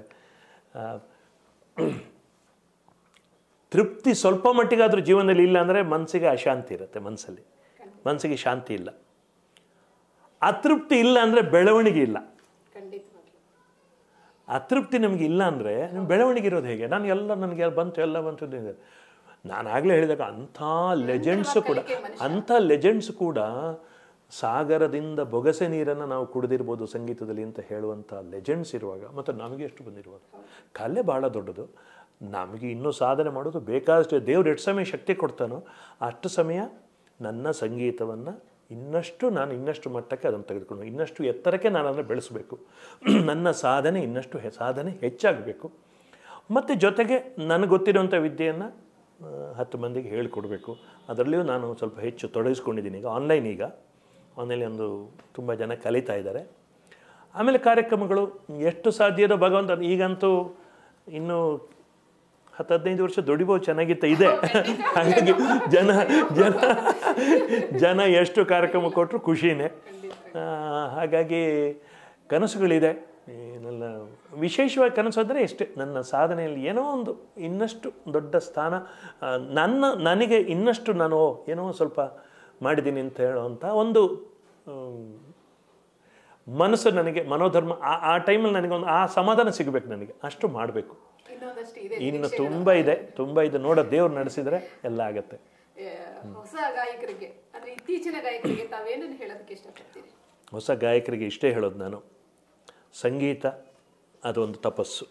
ತೃಪ್ತಿ ಸ್ವಲ್ಪ ಮಟ್ಟಿಗಾದರೂ ಜೀವನದಲ್ಲಿ ಇಲ್ಲ ಅಂದರೆ ಮನಸ್ಸಿಗೆ ಅಶಾಂತಿ ಇರುತ್ತೆ ಮನಸ್ಸಲ್ಲಿ ಮನಸ್ಸಿಗೆ ಶಾಂತಿ ಇಲ್ಲ ಅತೃಪ್ತಿ ಇಲ್ಲ ಅಂದರೆ ಬೆಳವಣಿಗೆ ಇಲ್ಲ ಖಂಡಿತವಾಗ್ಲೂ ಅತೃಪ್ತಿ ನಮಗೆ ಇಲ್ಲ ಅಂದರೆ ನಿಮ್ಮ ಬೆಳವಣಿಗೆ ಇರೋದು ಹೇಗೆ ನಾನು ಎಲ್ಲ ನನಗೆ ಬಂತು ಎಲ್ಲ ಬಂತು ಅಂತ ಹೇಳಿದೆ. ನಾನು ಆಗಲೇ ಹೇಳಿದಾಗ ಅಂಥ ಲೆಜೆಂಡ್ಸ್ ಕೂಡ ಅಂಥ ಲೆಜೆಂಡ್ಸ್ ಕೂಡ ಸಾಗರದಿಂದ ಬೊಗಸೆ ನೀರನ್ನು ನಾವು ಕುಡಿದಿರ್ಬೋದು ಸಂಗೀತದಲ್ಲಿ ಅಂತ ಹೇಳುವಂಥ ಲೆಜೆಂಡ್ಸ್ ಇರುವಾಗ ಮತ್ತು ನಮಗೆ ಎಷ್ಟು ಬಂದಿರುವಾಗ ಕಲೆ ಭಾಳ ದೊಡ್ಡದು ನಮಗೆ ಇನ್ನೂ ಸಾಧನೆ ಮಾಡೋದು ಬೇಕಾದಷ್ಟು ದೇವ್ರು ಎಷ್ಟು ಸಮಯ ಶಕ್ತಿ ಕೊಡ್ತಾನೋ ಅಷ್ಟು ಸಮಯ ನನ್ನ ಸಂಗೀತವನ್ನು ಇನ್ನಷ್ಟು ನಾನು ಇನ್ನಷ್ಟು ಮಟ್ಟಕ್ಕೆ ಅದನ್ನು ತೆಗೆದುಕೊಂಡು ಇನ್ನಷ್ಟು ಎತ್ತರಕ್ಕೆ ನಾನು ಅದನ್ನು ಬೆಳೆಸಬೇಕು ನನ್ನ ಸಾಧನೆ ಇನ್ನಷ್ಟು ಹೆ- ಸಾಧನೆ ಹೆಚ್ಚಾಗಬೇಕು ಮತ್ತು ಜೊತೆಗೆ ನನಗೆ ಗೊತ್ತಿರುವಂಥ ವಿದ್ಯೆಯನ್ನು ಹತ್ತು ಮಂದಿಗೆ ಹೇಳಿಕೊಡ್ಬೇಕು ಅದರಲ್ಲಿಯೂ ನಾನು ಸ್ವಲ್ಪ ಹೆಚ್ಚು ತೊಡಗಿಸ್ಕೊಂಡಿದ್ದೀನಿ ಈಗ ಆನ್ಲೈನ್ ಈಗ ಆನ್ಲೈನ್ ಒಂದು ತುಂಬ ಜನ ಕಲಿತಾ ಇದ್ದಾರೆ ಆಮೇಲೆ ಕಾರ್ಯಕ್ರಮಗಳು ಎಷ್ಟು ಸಾಧ್ಯದೋ ಭಗವಂತ ಈಗಂತೂ ಇನ್ನೂ ಹತ್ತು ಹದಿನೈದು ವರ್ಷ ದುಡಿಬೋದು ಚೆನ್ನಾಗಿತ್ತ ಇದೆ ಹಾಗಾಗಿ ಜನ ಜನ ಜನ ಎಷ್ಟು ಕಾರ್ಯಕ್ರಮ ಕೊಟ್ಟರು ಖುಷಿನೇ ಆ, ಹಾಗಾಗಿ ಕನಸುಗಳಿದೆ ಏನೆಲ್ಲ ವಿಶೇಷವಾಗಿ ಕನಸು ಅಂದರೆ ಇಷ್ಟೇ ನನ್ನ ಸಾಧನೆಯಲ್ಲಿ ಏನೋ ಒಂದು ಇನ್ನಷ್ಟು ದೊಡ್ಡ ಸ್ಥಾನ ಆ, ನನ್ನ ನನಗೆ ಇನ್ನಷ್ಟು ನಾನು ಏನೋ ಸ್ವಲ್ಪ ಮಾಡಿದ್ದೀನಿ ಅಂತ ಹೇಳುವಂಥ ಒಂದು ಆಮ್, ಮನಸ್ಸು ನನಗೆ ಮನೋಧರ್ಮ ಆ- ಆ ಟೈಮಲ್ಲಿ ನನಗೊಂದು ಆ ಸಮಾಧಾನ ಸಿಗಬೇಕು ನನಗೆ ಅಷ್ಟು ಮಾಡಬೇಕು ಇನ್ನೊಂದಷ್ಟು ಇದೆ ಇನ್ನು ತುಂಬ ಇದೆ ತುಂಬ ಇದೆ ನೋಡೋ ದೇವ್ರು ನಡೆಸಿದರೆ ಎಲ್ಲ ಆಗತ್ತೆ ಆ, ಹೊಸ ಗಾಯಕರಿಗೆ ಅಂದ್ರೆ ಇತ್ತೀಚಿನ ಗಾಯಕರಿಗೆ ತಾವೇನನ್ನು ಹೇಳೋದಕ್ಕೆ ಇಷ್ಟಪಡ್ತೀರಿ ಹೊಸ ಗಾಯಕರಿಗೆ ಇಷ್ಟೇ ಹೇಳೋದು ನಾನು ಸಂಗೀತ ಅದೊಂದು ತಪಸ್ಸು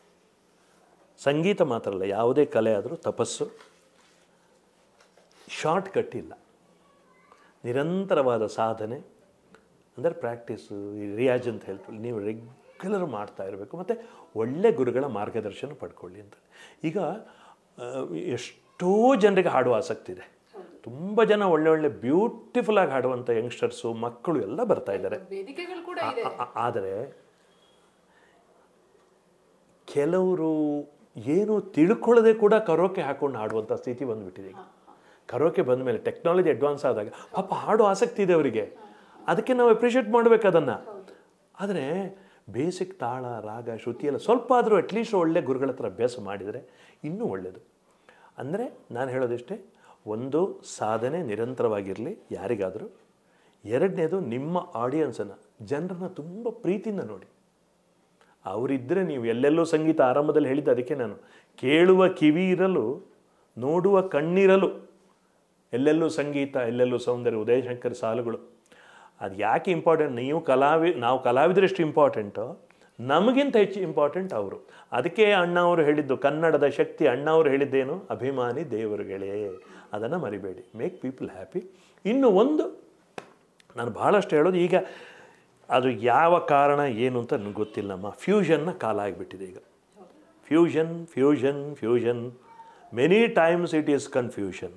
ಸಂಗೀತ ಮಾತ್ರ ಅಲ್ಲ ಯಾವುದೇ ಕಲೆ ಆದರೂ ತಪಸ್ಸು ಶಾರ್ಟ್ ಕಟ್ ಇಲ್ಲ ನಿರಂತರವಾದ ಸಾಧನೆ ಅಂದರೆ ಪ್ರಾಕ್ಟೀಸು ರಿಯಾಜ್ ಅಂತ ಹೇಳ್ತೀವಿ ನೀವು ರೆಗ್ಯುಲರ್ ಮಾಡ್ತಾ ಇರಬೇಕು ಮತ್ತು ಒಳ್ಳೆ ಗುರುಗಳ ಮಾರ್ಗದರ್ಶನ ಪಡ್ಕೊಳ್ಳಿ ಅಂತ ಈಗ ಆ, ಎಷ್ಟೋ ಜನರಿಗೆ ಹಾಡುವ ಆಸಕ್ತಿ ಇದೆ ತುಂಬ ಜನ ಒಳ್ಳೆ ಒಳ್ಳೆ ಬ್ಯೂಟಿಫುಲ್ ಆಗಿ ಹಾಡುವಂಥ ಯಂಗ್ಸ್ಟರ್ಸು ಮಕ್ಕಳು ಎಲ್ಲ ಬರ್ತಾ ಇದ್ದಾರೆ ವೇದಿಕೆಗಳು ಕೂಡ ಇದೆ ಆ- ಆ- ಆದರೆ ಕೆಲವರು ಏನು ತಿಳ್ಕೊಳ್ಳದೆ ಕೂಡ ಕರೋಕೆ ಹಾಕೊಂಡು ಹಾಡುವಂಥ ಸ್ಥಿತಿ ಬಂದುಬಿಟ್ಟಿದೆ ಈಗ ಕರೋಕೆ ಬಂದ ಮೇಲೆ ಟೆಕ್ನಾಲಜಿ ಅಡ್ವಾನ್ಸ್ ಆದಾಗ ಪಾಪ ಹಾಡು ಆಸಕ್ತಿ ಇದೆ ಅವರಿಗೆ ಅದಕ್ಕೆ ನಾವು ಅಪ್ರಿಷಿಯೇಟ್ ಮಾಡಬೇಕು ಅದನ್ನು ಆದರೆ ಬೇಸಿಕ್ ತಾಳ ರಾಗ ಶ್ರುತಿ ಎಲ್ಲ ಸ್ವಲ್ಪ ಆದರೂ ಅಟ್ಲೀಸ್ಟ್ ಒಳ್ಳೆ ಗುರುಗಳ ಹತ್ರ ಅಭ್ಯಾಸ ಮಾಡಿದರೆ ಇನ್ನೂ ಒಳ್ಳೆಯದು ಅಂದರೆ ನಾನು ಹೇಳೋದಿಷ್ಟೇ ಒಂದು ಸಾಧನೆ ನಿರಂತರವಾಗಿರಲಿ ಯಾರಿಗಾದರೂ ಎರಡನೇದು ನಿಮ್ಮ ಆಡಿಯನ್ಸನ್ನು ಜನರನ್ನ ತುಂಬ ಪ್ರೀತಿಯಿಂದ ನೋಡಿ ಅವರಿದ್ದರೆ ನೀವು ಎಲ್ಲೆಲ್ಲೋ ಸಂಗೀತ ಆರಂಭದಲ್ಲಿ ಹೇಳಿದ್ದೆ ಅದಕ್ಕೆ ನಾನು ಕೇಳುವ ಕಿವಿ ಇರಲು ನೋಡುವ ಕಣ್ಣಿರಲು ಎಲ್ಲೆಲ್ಲೂ ಸಂಗೀತ ಎಲ್ಲೆಲ್ಲೂ ಸೌಂದರ್ಯ ಉದಯಶಂಕರ್ ಸಾಲುಗಳು ಅದು ಯಾಕೆ ಇಂಪಾರ್ಟೆಂಟ್ ನೀವು ಕಲಾವಿ ನಾವು ಕಲಾವಿದರೆಷ್ಟು ಇಂಪಾರ್ಟೆಂಟೋ ನಮಗಿಂತ ಹೆಚ್ಚು ಇಂಪಾರ್ಟೆಂಟ್ ಅವರು ಅದಕ್ಕೆ ಅಣ್ಣ ಅವರು ಹೇಳಿದ್ದು ಕನ್ನಡದ ಶಕ್ತಿ ಅಣ್ಣ ಅವರು ಹೇಳಿದ್ದೇನು ಅಭಿಮಾನಿ ದೇವರುಗಳೇ ಅದನ್ನು ಮರಿಬೇಡಿ ಮೇಕ್ ಪೀಪಲ್ ಹ್ಯಾಪಿ ಇನ್ನು ಒಂದು ನಾನು ಭಾಳಷ್ಟು ಹೇಳೋದು ಈಗ ಅದು ಯಾವ ಕಾರಣ ಏನು ಅಂತ ನನಗೆ ಗೊತ್ತಿಲ್ಲಮ್ಮ ಫ್ಯೂಷನ್ನ ಕಾಲ ಆಗಿಬಿಟ್ಟಿದೆ ಈಗ fusion fusion fusion many times it is confusion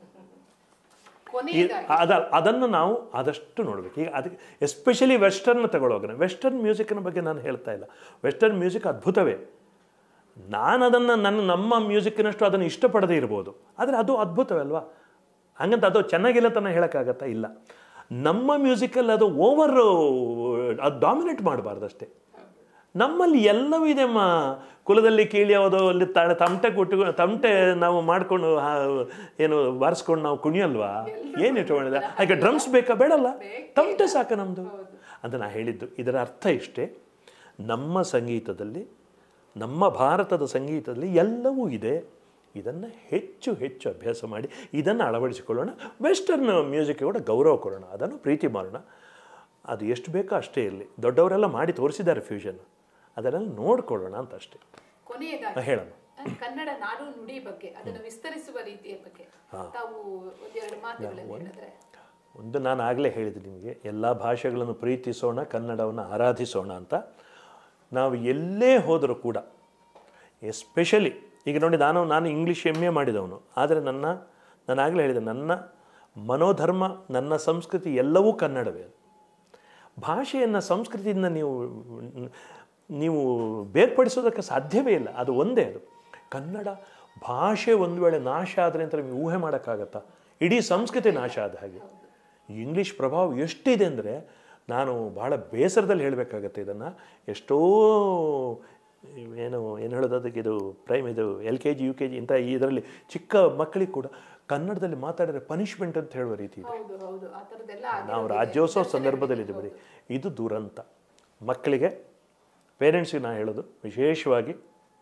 ಕೊನೆಯದಾಗಿ ಅದ ಅದನ್ನು ನಾವು ಆದಷ್ಟು ನೋಡಬೇಕು ಈಗ ಅದಕ್ಕೆ ಎಸ್ಪೆಷಲಿ ವೆಸ್ಟರ್ನ್ ತಗೊಳ್ಳೋಗ್ರೆ ವೆಸ್ಟರ್ನ್ ಮ್ಯೂಸಿಕ್ನ ಬಗ್ಗೆ ನಾನು ಹೇಳ್ತಾ ಇಲ್ಲ ವೆಸ್ಟರ್ನ್ ಮ್ಯೂಸಿಕ್ ಅದ್ಭುತವೇ ನಾನು ಅದನ್ನು ನನ್ನ ನಮ್ಮ ಮ್ಯೂಸಿಕ್ಕಿನಷ್ಟು ಅದನ್ನು ಇಷ್ಟಪಡದೇ ಇರ್ಬೋದು ಆದರೆ ಅದು ಅದ್ಭುತವೇ ಅಲ್ವಾ ಹಂಗಂತ ಅದು ಚೆನ್ನಾಗಿಲ್ಲ ತನ ಹೇಳೋಕ್ಕಾಗತ್ತಾ ಇಲ್ಲ ನಮ್ಮ ಮ್ಯೂಸಿಕಲ್ಲಿ ಅದು ಓವರ್ ಅದು ಡಾಮಿನೇಟ್ ಮಾಡಬಾರ್ದು ಅಷ್ಟೇ ನಮ್ಮಲ್ಲಿ ಎಲ್ಲವೂ ಇದೆ ಅಮ್ಮ ಕುಲದಲ್ಲಿ ಕೀಳಿ ಯಾವುದೋ ಅಲ್ಲಿ ತ ತಮಟೆ ಕೊಟ್ಟು ತಮಟೆ ನಾವು ಮಾಡ್ಕೊಂಡು ಆ, ಏನು ಬಾರಿಸ್ಕೊಂಡು ನಾವು ಕುಣಿಯಲ್ವಾ ಏನು ಇಟ್ಕೊಂಡಿದೆ ಹಾಗೆ ಡ್ರಮ್ಸ್ ಬೇಕಾ ಬೇಡಲ್ಲ ತಮಟೆ ಸಾಕು ನಮ್ಮದು ಅಂತ ನಾ ಹೇಳಿದ್ದು ಇದರ ಅರ್ಥ ಇಷ್ಟೇ ನಮ್ಮ ಸಂಗೀತದಲ್ಲಿ ನಮ್ಮ ಭಾರತದ ಸಂಗೀತದಲ್ಲಿ ಎಲ್ಲವೂ ಇದೆ ಇದನ್ನು ಹೆಚ್ಚು ಹೆಚ್ಚು ಅಭ್ಯಾಸ ಮಾಡಿ ಇದನ್ನು ಅಳವಡಿಸಿಕೊಳ್ಳೋಣ ವೆಸ್ಟರ್ನ್ ಮ್ಯೂಸಿಕ್ಗೆ ಕೂಡ ಗೌರವ ಕೊಡೋಣ ಅದನ್ನು ಪ್ರೀತಿ ಮಾಡೋಣ ಅದು ಎಷ್ಟು ಬೇಕೋ ಅಷ್ಟೇ ಇರಲಿ ದೊಡ್ಡವರೆಲ್ಲ ಮಾಡಿ ತೋರಿಸಿದ್ದಾರೆ ಫ್ಯೂಷನ್ ಅದನ್ನೆಲ್ಲ ನೋಡ್ಕೊಳ್ಳೋಣ ಅಂತ ಅಷ್ಟೇ ಕೊನೆಯದಾಗಿ ಹೇಳೋಣ ಕನ್ನಡ ನಾಡು ನುಡಿ ಬಗ್ಗೆ ಅದನ್ನು ವಿಸ್ತರಿಸುವ ರೀತಿಯ ಬಗ್ಗೆ ತಾವು ಒಂದೆರಡು ಮಾತುಗಳಲ್ಲಿ ಹೇಳಿದ್ರೆ ಒಂದು ನಾನು ಆಗಲೇ ಹೇಳಿದೆ ನಿಮಗೆ ಎಲ್ಲ ಭಾಷೆಗಳನ್ನು ಪ್ರೀತಿಸೋಣ ಕನ್ನಡವನ್ನು ಆರಾಧಿಸೋಣ ಅಂತ ನಾವು ಎಲ್ಲೇ ಹೋದರೂ ಕೂಡ ಎಸ್ಪೆಷಲಿ ಈಗ ನೋಡಿ ನಾನು ನಾನು ಇಂಗ್ಲೀಷ್ ಎಮ್ ಎ ಮಾಡಿದವನು ಆದರೆ ನನ್ನ ನಾನು ಆಗಲೇ ಹೇಳಿದೆ ನನ್ನ ಮನೋಧರ್ಮ ನನ್ನ ಸಂಸ್ಕೃತಿ ಎಲ್ಲವೂ ಕನ್ನಡವೇ ಭಾಷೆಯನ್ನು ಸಂಸ್ಕೃತಿಯಿಂದ ನೀವು ನೀವು ಬೇರ್ಪಡಿಸೋದಕ್ಕೆ ಸಾಧ್ಯವೇ ಇಲ್ಲ ಅದು ಒಂದೇ ಅದು ಕನ್ನಡ ಭಾಷೆ ಒಂದು ವೇಳೆ ನಾಶ ಆದರೆ ಅಂತ ನಿಮಗೆ ಊಹೆ ಮಾಡೋಕ್ಕಾಗತ್ತಾ ಇಡೀ ಸಂಸ್ಕೃತಿ ನಾಶ ಆದ ಹಾಗೆ ಈ ಇಂಗ್ಲೀಷ್ ಪ್ರಭಾವ ಎಷ್ಟಿದೆ ಅಂದರೆ ನಾನು ಭಾಳ ಬೇಸರದಲ್ಲಿ ಹೇಳಬೇಕಾಗತ್ತೆ ಇದನ್ನು ಎಷ್ಟೋ ಏನು ಏನು ಹೇಳೋದು ಅದಕ್ಕೆ ಇದು ಪ್ರೈಮ್ ಇದು L K G U K G ಇಂಥ ಇದರಲ್ಲಿ ಚಿಕ್ಕ ಮಕ್ಕಳಿಗೆ ಕೂಡ ಕನ್ನಡದಲ್ಲಿ ಮಾತಾಡಿದ್ರೆ ಪನಿಷ್ಮೆಂಟ್ ಅಂತ ಹೇಳುವ ರೀತಿ ಇದೆ ಹೌದು ಹೌದು ಆ ಥರದ್ದೆಲ್ಲ ನಾವು ರಾಜ್ಯೋತ್ಸವ ಸಂದರ್ಭದಲ್ಲಿ ಇದ್ದೀವಿ ಇದು ದುರಂತ ಮಕ್ಕಳಿಗೆ ಪೇರೆಂಟ್ಸಿಗೆ ನಾನು ಹೇಳೋದು ವಿಶೇಷವಾಗಿ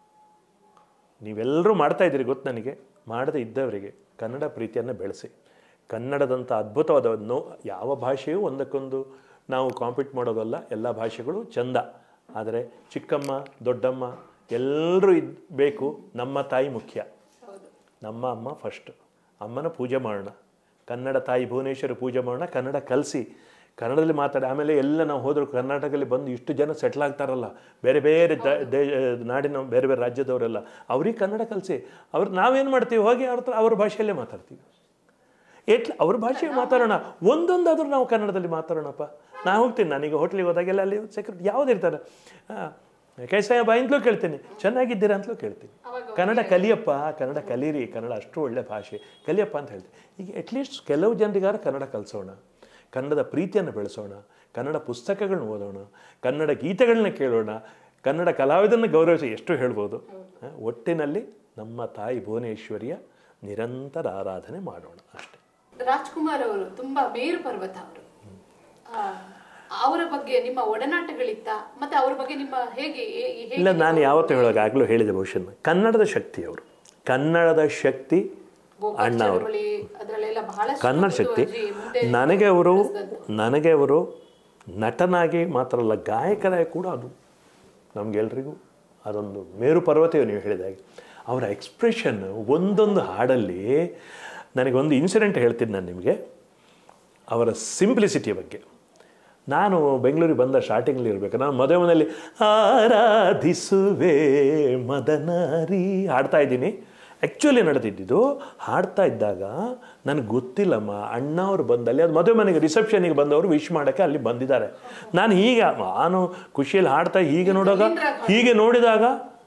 ನೀವೆಲ್ಲರೂ ಮಾಡ್ತಾ ಇದ್ದೀರಿ ಗೊತ್ತು ನನಗೆ ಮಾಡದೇ ಇದ್ದವರಿಗೆ ಕನ್ನಡ ಪ್ರೀತಿಯನ್ನು ಬೆಳೆಸಿ ಕನ್ನಡದಂಥ ಅದ್ಭುತವಾದ ನೋ ಯಾವ ಭಾಷೆಯೂ ಒಂದಕ್ಕೊಂದು ನಾವು ಕಾಂಪೀಟ್ ಮಾಡೋದಲ್ಲ ಎಲ್ಲ ಭಾಷೆಗಳು ಚಂದ ಆದರೆ ಚಿಕ್ಕಮ್ಮ ದೊಡ್ಡಮ್ಮ ಎಲ್ಲರೂ ಇದ್ ಬೇಕು ನಮ್ಮ ತಾಯಿ ಮುಖ್ಯ ಹೌದು ನಮ್ಮ ಅಮ್ಮ ಫಸ್ಟ್ ಅಮ್ಮನ ಪೂಜೆ ಮಾಡೋಣ ಕನ್ನಡ ತಾಯಿ ಭುವನೇಶ್ವರಿ ಪೂಜೆ ಮಾಡೋಣ ಕನ್ನಡ ಕಲಿಸಿ ಕನ್ನಡದಲ್ಲಿ ಮಾತಾಡಿ ಆಮೇಲೆ ಎಲ್ಲ ನಾವು ಹೋದ್ರು ಕರ್ನಾಟಕದಲ್ಲಿ ಬಂದು ಇಷ್ಟು ಜನ ಸೆಟ್ಲ್ ಆಗ್ತಾರಲ್ಲ ಬೇರೆ ಬೇರೆ ದ ದೇ ನಾಡಿನ ಬೇರೆ ಬೇರೆ ರಾಜ್ಯದವರೆಲ್ಲ ಅವ್ರಿಗೆ ಕನ್ನಡ ಕಲಿಸಿ ಅವ್ರು ನಾವೇನು ಮಾಡ್ತೀವಿ ಹೋಗಿ ಅವ್ರ ಹತ್ರ ಅವ್ರ ಭಾಷೆಯಲ್ಲೇ ಮಾತಾಡ್ತೀವಿ ಎಟ್ಲ ಅವ್ರ ಭಾಷೆ ಮಾತಾಡೋಣ ಒಂದೊಂದಾದ್ರೂ ನಾವು ಕನ್ನಡದಲ್ಲಿ ಮಾತಾಡೋಣಪ್ಪ ನಾ ಹೋಗ್ತೀನಿ ನಾನೀಗ ಹೋಟ್ಲಿಗೆ ಹೋದಾಗೆಲ್ಲ ಅಲ್ಲಿ ಸೆಕ್ಯೂರಿಟಿ ಯಾವ್ದು ಇರ್ತಾರೆ ಕೈಸಾಯ ಬಾ ಅಂತಲೂ ಕೇಳ್ತೀನಿ ಚೆನ್ನಾಗಿದ್ದೀರಾ ಅಂತಲೂ ಕೇಳ್ತೀನಿ ಕನ್ನಡ ಕಲಿಯಪ್ಪ ಕನ್ನಡ ಕಲೀರಿ ಕನ್ನಡ ಅಷ್ಟು ಒಳ್ಳೆ ಭಾಷೆ ಕಲಿಯಪ್ಪ ಅಂತ ಹೇಳ್ತೀನಿ ಈಗ ಅಟ್ಲೀಸ್ಟ್ ಕೆಲವು ಜನರಿಗಾರ ಕನ್ನಡ ಕಲಿಸೋಣ ಕನ್ನಡದ ಪ್ರೀತಿಯನ್ನು ಬೆಳೆಸೋಣ ಕನ್ನಡ ಪುಸ್ತಕಗಳನ್ನ ಓದೋಣ ಕನ್ನಡ ಗೀತೆಗಳನ್ನ ಕೇಳೋಣ ಕನ್ನಡ ಕಲಾವಿದನ್ನು ಗೌರವಿಸಿ ಎಷ್ಟು ಹೇಳ್ಬೋದು ಆ, ಒಟ್ಟಿನಲ್ಲಿ ನಮ್ಮ ತಾಯಿ ಭುವನೇಶ್ವರಿಯ ನಿರಂತರ ಆರಾಧನೆ ಮಾಡೋಣ ಅಷ್ಟೇ ರಾಜ್ಕುಮಾರ್ ಅವರು ತುಂಬಾ ಮೇರು ಪರ್ವತ ಅವರು ಆ, ಅವರ ಬಗ್ಗೆ ನಿಮ್ಮ ಒಡನಾಟಗಳಿತ್ತ ಮತ್ತೆ ಅವ್ರ ಬಗ್ಗೆ ನಿಮ್ಮ ಹೇಗೆ ಹೇ- ಹೇಗೆ ಇಲ್ಲ ನಾನು ಯಾವತ್ತೂ ಹೇಳೋಕೆ ಆಗಲೂ ಹೇಳಿದೆ ಬಹುಶಃ ಕನ್ನಡದ ಶಕ್ತಿ ಅವರು ಕನ್ನಡದ ಶಕ್ತಿ ಗೋಕಾಕ್ ಅಣ್ಣ ಅವರು ಚಳವಳಿ ಅದರಲ್ಲೆಲ್ಲ ಬಹಳಷ್ಟು ಕನ್ನಡ ಶಕ್ತಿ ಮುಂದುವರಿಸಿ ಮುಂದೆ ನನಗೆ ಅವರು ನನಗೆ ಅವರು ನಟನಾಗಿ ಮಾತ್ರ ಅಲ್ಲ ಗಾಯಕರಾಗಿ ಕೂಡ ಅದು ನಮಗೆಲ್ರಿಗೂ ಅದೊಂದು ಮೇರು ಪರ್ವತವೇ ನೀವು ಹೇಳಿದಾಗೆ ಅವರ ಎಕ್ಸ್ಪ್ರೆಷನ್ ಒಂದೊಂದು ಹಾಡಲ್ಲಿ ನನಗೊಂದು ಇನ್ಸಿಡೆಂಟ್ ಹೇಳ್ತೀನಿ ನಾನು ನಿಮಗೆ ಅವರ ಸಿಂಪ್ಲಿಸಿಟಿ ಬಗ್ಗೆ ನಾನು ಬೆಂಗಳೂರಿಗೆ ಬಂದ ಸ್ಟಾರ್ಟಿಂಗಲ್ಲಿ ಇರಬೇಕು ನಾನು ಮದುವೆ ಮನೆಯಲ್ಲಿ ಆರಾಧಿಸುವೆ ಮದನಾರಿ ಹಾಡ್ತಾ ಇದ್ದೀನಿ ಆ್ಯಕ್ಚುಲಿ ನಡೆದಿದ್ದು ಹಾಡ್ತಾ ಇದ್ದಾಗ ನನಗೆ ಗೊತ್ತಿಲ್ಲಮ್ಮ ಅಣ್ಣ ಅವರು ಬಂದಲ್ಲಿ ಅದು ಮದುವೆ ಮನೆಗೆ ರಿಸೆಪ್ಷನಿಗೆ ಬಂದವರು ವಿಶ್ ಮಾಡೋಕ್ಕೆ ಅಲ್ಲಿ ಬಂದಿದ್ದಾರೆ ನಾನು ಹೀಗೆ ನಾನು ಖುಷಿಯಲ್ಲಿ ಹಾಡ್ತಾ ಹೀಗೆ ನೋಡುವಾಗ ಹೀಗೆ ನೋಡಿದಾಗ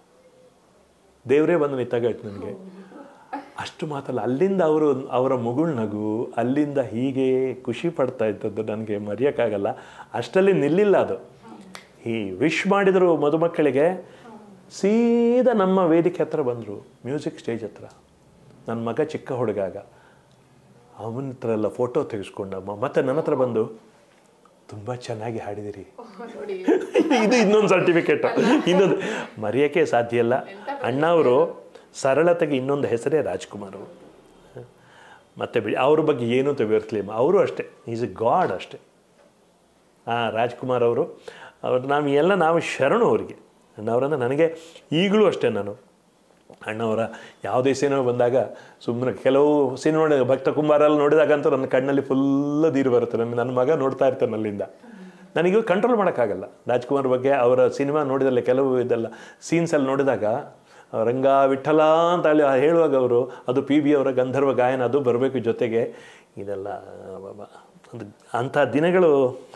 ದೇವರೇ ಬಂದು ನಿಂತಾಗಾಯ್ತು ನನಗೆ ಅಷ್ಟು ಮಾತಲ್ಲ ಅಲ್ಲಿಂದ ಅವರು ಅವರ ಮುಗುಳ್ ನಗು ಅಲ್ಲಿಂದ ಹೀಗೆ ಖುಷಿ ಪಡ್ತಾ ಇದ್ದದ್ದು ನನಗೆ ಮರೆಯೋಕ್ಕಾಗಲ್ಲ ಅಷ್ಟಲ್ಲಿ ನಿಲ್ಲಿಲ್ಲ ಅದು ಈ ವಿಶ್ ಮಾಡಿದರು ಮದುಮಕ್ಕಳಿಗೆ ಸೀದಾ ನಮ್ಮ ವೇದಿಕೆ ಹತ್ರ ಬಂದರು ಮ್ಯೂಸಿಕ್ ಸ್ಟೇಜ್ ಹತ್ರ ನನ್ನ ಮಗ ಚಿಕ್ಕ ಹುಡುಗಾಗ ಅವನ ಹತ್ರ ಎಲ್ಲ ಫೋಟೋ ತೆಗೆಸ್ಕೊಂಡ ಮ- ಮತ್ತೆ ನನ್ನ ಹತ್ರ ಬಂದು ತುಂಬ ಚೆನ್ನಾಗಿ ಹಾಡಿದಿರಿ ನೋಡಿ ಇದು ಇನ್ನೊಂದು ಸರ್ಟಿಫಿಕೇಟ್ ಇನ್ನೊಂದು ಮರೆಯೋಕ್ಕೆ ಸಾಧ್ಯ ಇಲ್ಲ ಅಣ್ಣ ಅವರು ಸರಳತೆಗೆ ಇನ್ನೊಂದು ಹೆಸರೇ ರಾಜ್ಕುಮಾರ್ ಅವರು ಮತ್ತೆ ಬಿಡಿ ಅವ್ರ ಬಗ್ಗೆ ಏನೂ ತೆಗೆದಿರ್ಲಿಲ್ಲ ಅವರು ಅಷ್ಟೇ ಈಸ್ ಎ ಗಾಡ್ ಅಷ್ಟೇ ಹಾಂ ರಾಜ್ಕುಮಾರ್ ಅವರು ಅವ್ರು ನಾವು ಎಲ್ಲ ನಾವು ಶರಣು ಅವರಿಗೆ ಅಣ್ಣವರಂದ್ರೆ ನನಗೆ ಈಗಲೂ ಅಷ್ಟೇ ನಾನು ಅಣ್ಣವರ ಯಾವುದೇ ಸಿನಿಮಾ ಬಂದಾಗ ಸುಮ್ಮನೆ ಕೆಲವು ಸಿನಿಮಾ ನೋಡಿ ಭಕ್ತ ಕುಂಬಾರಲ್ಲಿ ನೋಡಿದಾಗಂತೂ ನನ್ನ ಕಣ್ಣಲ್ಲಿ ಫುಲ್ ನೀರು ಬರುತ್ತೆ ನನ್ನ ನನ್ನ ಮಗ ನೋಡ್ತಾ ಇರ್ತಾನೆ ಅಲ್ಲಿಂದ ನನಗೆ ಕಂಟ್ರೋಲ್ ಮಾಡೋಕ್ಕಾಗಲ್ಲ ರಾಜ್ಕುಮಾರ್ ಬಗ್ಗೆ ಅವರ ಸಿನಿಮಾ ನೋಡಿದಲ್ಲಿ ಕೆಲವು ಇದೆಲ್ಲ ಸೀನ್ಸಲ್ಲಿ ನೋಡಿದಾಗ ರಂಗ ವಿಠಲ ಅಂತ ಹೇಳಿ ಹೇಳುವಾಗ ಅವರು ಅದು ಪಿ ಬಿ ಅವರ ಗಂಧರ್ವ ಗಾಯನ ಅದು ಬರಬೇಕು ಜೊತೆಗೆ ಇದೆಲ್ಲ ಅಬ್ಬಬ್ಬ. ಅದು ಅಂಥ ದಿನಗಳು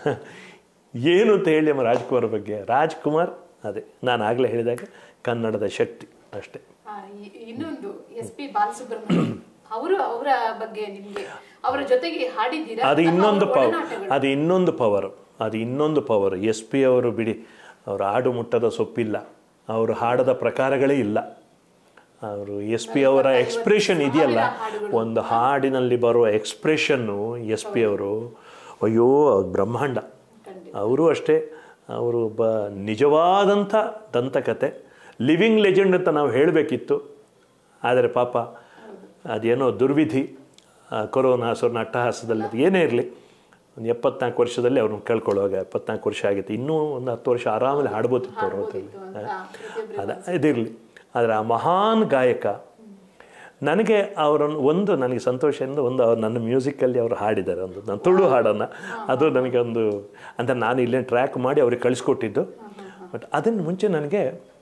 ಏನು ಅಂತ ಹೇಳಿ ನಮ್ಮ ರಾಜ್ಕುಮಾರ್ ಬಗ್ಗೆ ರಾಜ್ಕುಮಾರ್ ಅದೇ ನಾನು ಆಗಲೇ ಹೇಳಿದಾಗ ಕನ್ನಡದ ಶಕ್ತಿ ಅಷ್ಟೇ ಆ, ಇ- ಇನ್ನೊಂದು ಎಸ್ ಪಿ ಬಾಲಸುಬ್ರಹ್ಮಣ್ಯ ಅವರು ಅವರ ಬಗ್ಗೆ ನಿಮ್ಗೆ ಅವರ ಜೊತೆಗೆ ಹಾಡಿದ್ದೀರಾ ಅದು ಅಥವಾ ಇನ್ನೊಂದು ಅವ್ರ ಪವರ್ ಒಡನಾಟಗಳು? ಅದು ಇನ್ನೊಂದು ಪವರ್ ಅದು ಇನ್ನೊಂದು ಪವರ್ ಎಸ್ ಪಿ ಅವರು ಬಿಡಿ ಅವರು ಆಡು ಮುಟ್ಟದ ಸೊಪ್ಪಿಲ್ಲ ಅವರು ಹಾಡದ ಪ್ರಕಾರಗಳೇ ಇಲ್ಲ ಅವರು ಎಸ್ ಪಿ ಅವರ ಎಕ್ಸ್ಪ್ರೆಷನ್ ಇದೆಯಲ್ಲ ಒಂದು ಹಾಡಿನಲ್ಲಿ ಬರುವ ಎಕ್ಸ್ಪ್ರೆಷನ್ನು ಎಸ್ ಪಿ ಅವರು ಅಯ್ಯೋ ಅದು ಬ್ರಹ್ಮಾಂಡ ಅವರು ಅಷ್ಟೇ ಅವರು ಒಬ್ಬ ನಿಜವಾದಂಥ ದಂತಕತೆ ಲಿವಿಂಗ್ ಲೆಜೆಂಡ್ ಅಂತ ನಾವು ಹೇಳಬೇಕಿತ್ತು ಆದರೆ ಪಾಪ ಅದೇನೋ ದುರ್ವಿಧಿ ಆ, ಕೊರೋನಾ ಸುರ್ಣ ಅಟ್ಟಹಾಸದಲ್ಲಿ ಅದು ಏನೇ ಇರಲಿ ಒಂದು ಎಪ್ಪತ್ನಾಲ್ಕು ವರ್ಷದಲ್ಲಿ ಅವ್ರನ್ನ ಕಳ್ಕೊಳ್ಳುವಾಗ ಎಪ್ಪತ್ನಾಲ್ಕು ವರ್ಷ ಆಗಿತ್ತು ಇನ್ನೂ ಒಂದು ಹತ್ತು ವರ್ಷ ಆರಾಮಲ್ಲಿ ಹಾಡ್ಬೋತಿತ್ತು ಅವ್ರ ಹೊತ್ತಲ್ಲಿ ಅದ ಇದಿರಲಿ ಆದರೆ ಆ ಮಹಾನ್ ಗಾಯಕ ನನಗೆ ಅವರನ್ನು ಒಂದು ನನಗೆ ಸಂತೋಷದಿಂದ ಒಂದು ಅವ್ರು ನನ್ನ ಮ್ಯೂಸಿಕಲ್ಲಿ ಅವರು ಹಾಡಿದ್ದಾರೆ ಒಂದು ನನ್ನ ತುಳು ಹಾಡನ್ನು ಅದು ನನಗೆ ಒಂದು ಅಂತ ನಾನು ಇಲ್ಲೇ ಟ್ರ್ಯಾಕ್ ಮಾಡಿ ಅವ್ರಿಗೆ ಕಳಿಸ್ಕೊಟ್ಟಿದ್ದು ಬಟ್ ಅದನ್ನು ಮುಂಚೆ ನನಗೆ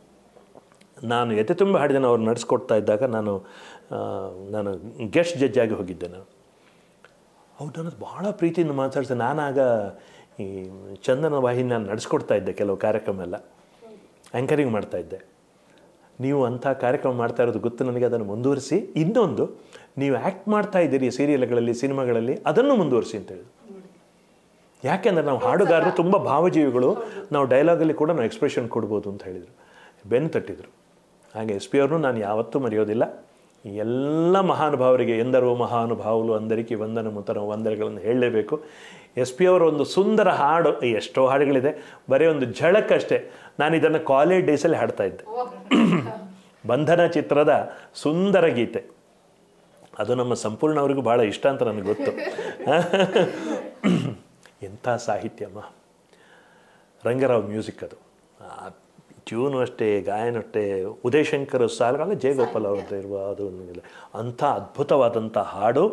ನಾನು ಎದೆ ತುಂಬ ಹಾಡಿದನ್ನು ಅವ್ರು ನಡೆಸ್ಕೊಡ್ತಾ ಇದ್ದಾಗ ನಾನು ಆ, ನಾನು ಗೆಸ್ಟ್ ಜಡ್ಜ್ ಆಗಿ ಹೋಗಿದ್ದೆ ನಾನು ಅವ್ರು ನನ್ನ ಭಾಳ ಪ್ರೀತಿಯಿಂದ ಮಾತಾಡ್ತಾರೆ ನಾನಾಗ ಈ ಚಂದನ ವಾಹಿನಿ ನಾನು ನಡೆಸ್ಕೊಡ್ತಾ ಇದ್ದೆ ಕೆಲವು ಕಾರ್ಯಕ್ರಮ ಎಲ್ಲ ಆ್ಯಂಕರಿಂಗ್ ಮಾಡ್ತಾ ಇದ್ದೆ ನೀವು ಅಂಥ ಕಾರ್ಯಕ್ರಮ ಮಾಡ್ತಾ ಇರೋದು ಗೊತ್ತು ನನಗೆ ಅದನ್ನು ಮುಂದುವರಿಸಿ ಇನ್ನೊಂದು ನೀವು ಆ್ಯಕ್ಟ್ ಮಾಡ್ತಾ ಇದ್ದೀರಿ ಸೀರಿಯಲ್ಗಳಲ್ಲಿ ಸಿನಿಮಾಗಳಲ್ಲಿ ಅದನ್ನು ಮುಂದುವರಿಸಿ ಅಂತ ಹೇಳಿದ್ರು ಯಾಕೆಂದರೆ ನಾವು ಹಾಡುಗಾರರು ತುಂಬ ಭಾವಜೀವಿಗಳು ನಾವು ಡೈಲಾಗಲ್ಲಿ ಕೂಡ ನಾವು ಎಕ್ಸ್ಪ್ರೆಷನ್ ಕೊಡ್ಬೋದು ಅಂತ ಹೇಳಿದರು ಬೆನ್ನು ತಟ್ಟಿದ್ರು ಹಾಗೆ ಎಸ್ ಪಿ ಅವ್ರನ್ನೂ ನಾನು ಯಾವತ್ತೂ ಮರೆಯೋದಿಲ್ಲ ಈ ಎಲ್ಲ ಮಹಾನುಭಾವರಿಗೆ ಎಂದರೋ ಮಹಾನುಭಾವುಲು ಅಂದರಿಕೆ ವಂದನ ಮುತನ ವಂದನೆಗಳನ್ನು ಹೇಳಲೇಬೇಕು ಎಸ್ ಪಿ ಅವರ ಒಂದು ಸುಂದರ ಹಾಡು ಎಷ್ಟೋ ಹಾಡುಗಳಿದೆ ಬರೀ ಒಂದು ಝಳಕ್ಕಷ್ಟೇ ನಾನು ಇದನ್ನು ಕಾಲೇಜ್ ಡೇಸಲ್ಲಿ ಹಾಡ್ತಾ ಇದ್ದೆ ಬಂಧನ ಚಿತ್ರದ ಸುಂದರ ಗೀತೆ ಅದು ನಮ್ಮ ಸಂಪೂರ್ಣ ಅವರಿಗೂ ಭಾಳ ಇಷ್ಟ ಅಂತ ನನಗೆ ಗೊತ್ತು ಎಂಥ ಸಾಹಿತ್ಯಮ್ಮ ರಂಗರಾವ್ ಮ್ಯೂಸಿಕ್ ಅದು ಆ ಟ್ಯೂನು ಅಷ್ಟೇ ಗಾಯನ ಅಷ್ಟೇ ಉದಯಶಂಕರ್ ಸಾಲಗಾಲ ಜಯಗೋಪಾಲ್ ಅವ್ರದ್ದು ಇರುವ ಅದು ಒಂದಿಲ್ಲ. ಅಂಥ ಅದ್ಭುತವಾದಂಥ ಹಾಡು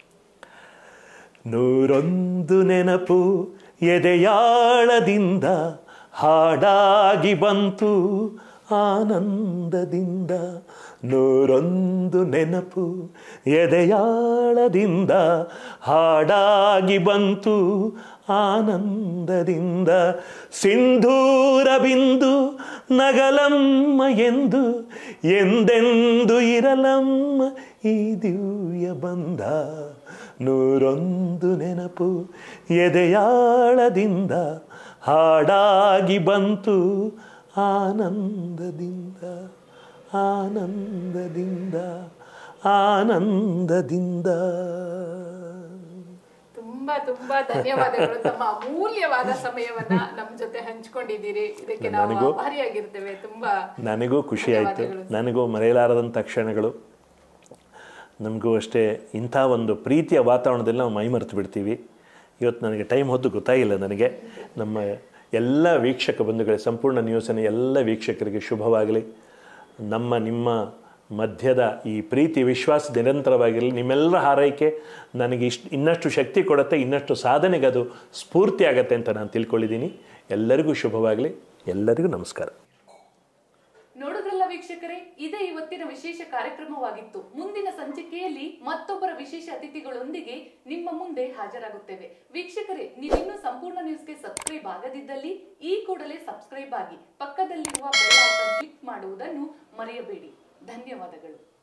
ನೂರೊಂದು ನೆನಪು ಎದೆಯಾಳದಿಂದ ಹಾಡಾಗಿ ಬಂತು ಆನಂದದಿಂದ ನೂರೊಂದು ನೆನಪು ಎದೆಯಾಳದಿಂದ ಹಾಡಾಗಿ ಬಂತು ಆನಂದದಿಂದ ಸಿಂಧೂರ ಬಿಂದು ನಗಲಮ್ಮ ಎಂದು ಎಂದೆಂದು ಇರಲಮ್ಮ ಈ ದಿವ್ಯ ಬಂಧ ನೂರೊಂದು ನೆನಪು ಎದೆಯಾಳದಿಂದ ಹಾಡಾಗಿ ಬಂತು ಆನಂದದಿಂದ ಆನಂದದಿಂದ ಆನಂದದಿಂದ ತುಂಬಾ ತುಂಬಾ ಧನ್ಯವಾದಗಳು ತಮ್ಮ ಅಮೂಲ್ಯವಾದ ಸಮಯವನ್ನ ನಮ್ ಜೊತೆ ಹಂಚ್ಕೊಂಡಿದ್ದೀರಿ ಇದಕ್ಕೆ ನಾವು ನನಗೂ- ಆಭಾರಿಯಾಗಿರ್ತೇವೆ ತುಂಬಾ ನನಗೂ ಖುಷಿ ಆಯಿತು ನನಗೂ ಮರೆಯಲಾರದಂಥ ಕ್ಷಣಗಳು ನಮಗೂ ಅಷ್ಟೇ ಇಂಥ ಒಂದು ಪ್ರೀತಿಯ ವಾತಾವರಣದಲ್ಲಿ ನಾವು ಮೈಮರೆತು ಬಿಡ್ತೀವಿ ಇವತ್ತು ನನಗೆ ಟೈಮ್ ಹೊತ್ತು ಗೊತ್ತಾಗಿಲ್ಲ ನನಗೆ ನಮ್ಮ ಎಲ್ಲ ವೀಕ್ಷಕ ಬಂಧುಗಳೇ ಸಂಪೂರ್ಣ ನ್ಯೂಸಿನ ಎಲ್ಲ ವೀಕ್ಷಕರಿಗೆ ಶುಭವಾಗಲಿ ನಮ್ಮ ನಿಮ್ಮ ಮಧ್ಯದ ಈ ಪ್ರೀತಿ ವಿಶ್ವಾಸ ನಿರಂತರವಾಗಿರಲಿ ನಿಮ್ಮೆಲ್ಲರ ಹಾರೈಕೆ ನನಗೆ ಇಷ್ಟು ಇನ್ನಷ್ಟು ಶಕ್ತಿ ಕೊಡುತ್ತೆ ಇನ್ನಷ್ಟು ಸಾಧನೆಗೆ ಅದು ಸ್ಫೂರ್ತಿ ಆಗತ್ತೆ ಅಂತ ನಾನು ತಿಳ್ಕೊಂಡಿದ್ದೀನಿ ಎಲ್ಲರಿಗೂ ಶುಭವಾಗಲಿ ಎಲ್ಲರಿಗೂ ನಮಸ್ಕಾರ ನೋಡಿದ್ರಲ್ಲ ವೀಕ್ಷಕರೇ ಇದೇ ಇವತ್ತಿನ ವಿಶೇಷ ಕಾರ್ಯಕ್ರಮವಾಗಿತ್ತು ಮುಂದಿನ ಸಂಚಿಕೆಯಲ್ಲಿ ಮತ್ತೊಬ್ಬರ ವಿಶೇಷ ಅತಿಥಿಗಳೊಂದಿಗೆ ನಿಮ್ಮ ಮುಂದೆ ಹಾಜರಾಗುತ್ತೇವೆ ವೀಕ್ಷಕರೇ ನೀವಿನ್ನೂ ಸಂಪೂರ್ಣ ನ್ಯೂಸ್ಗೆ ಸಬ್ಸ್ಕ್ರೈಬ್ ಆಗದಿದ್ದಲ್ಲಿ ಈ ಕೂಡಲೇ ಸಬ್ಸ್ಕ್ರೈಬ್ ಆಗಿ ಪಕ್ಕದಲ್ಲಿರುವ ಬೆಲ್ ಐಕಾನ್ ಕ್ಲಿಕ್ ಮಾಡುವುದನ್ನು ಮರೆಯಬೇಡಿ ಧನ್ಯವಾದಗಳು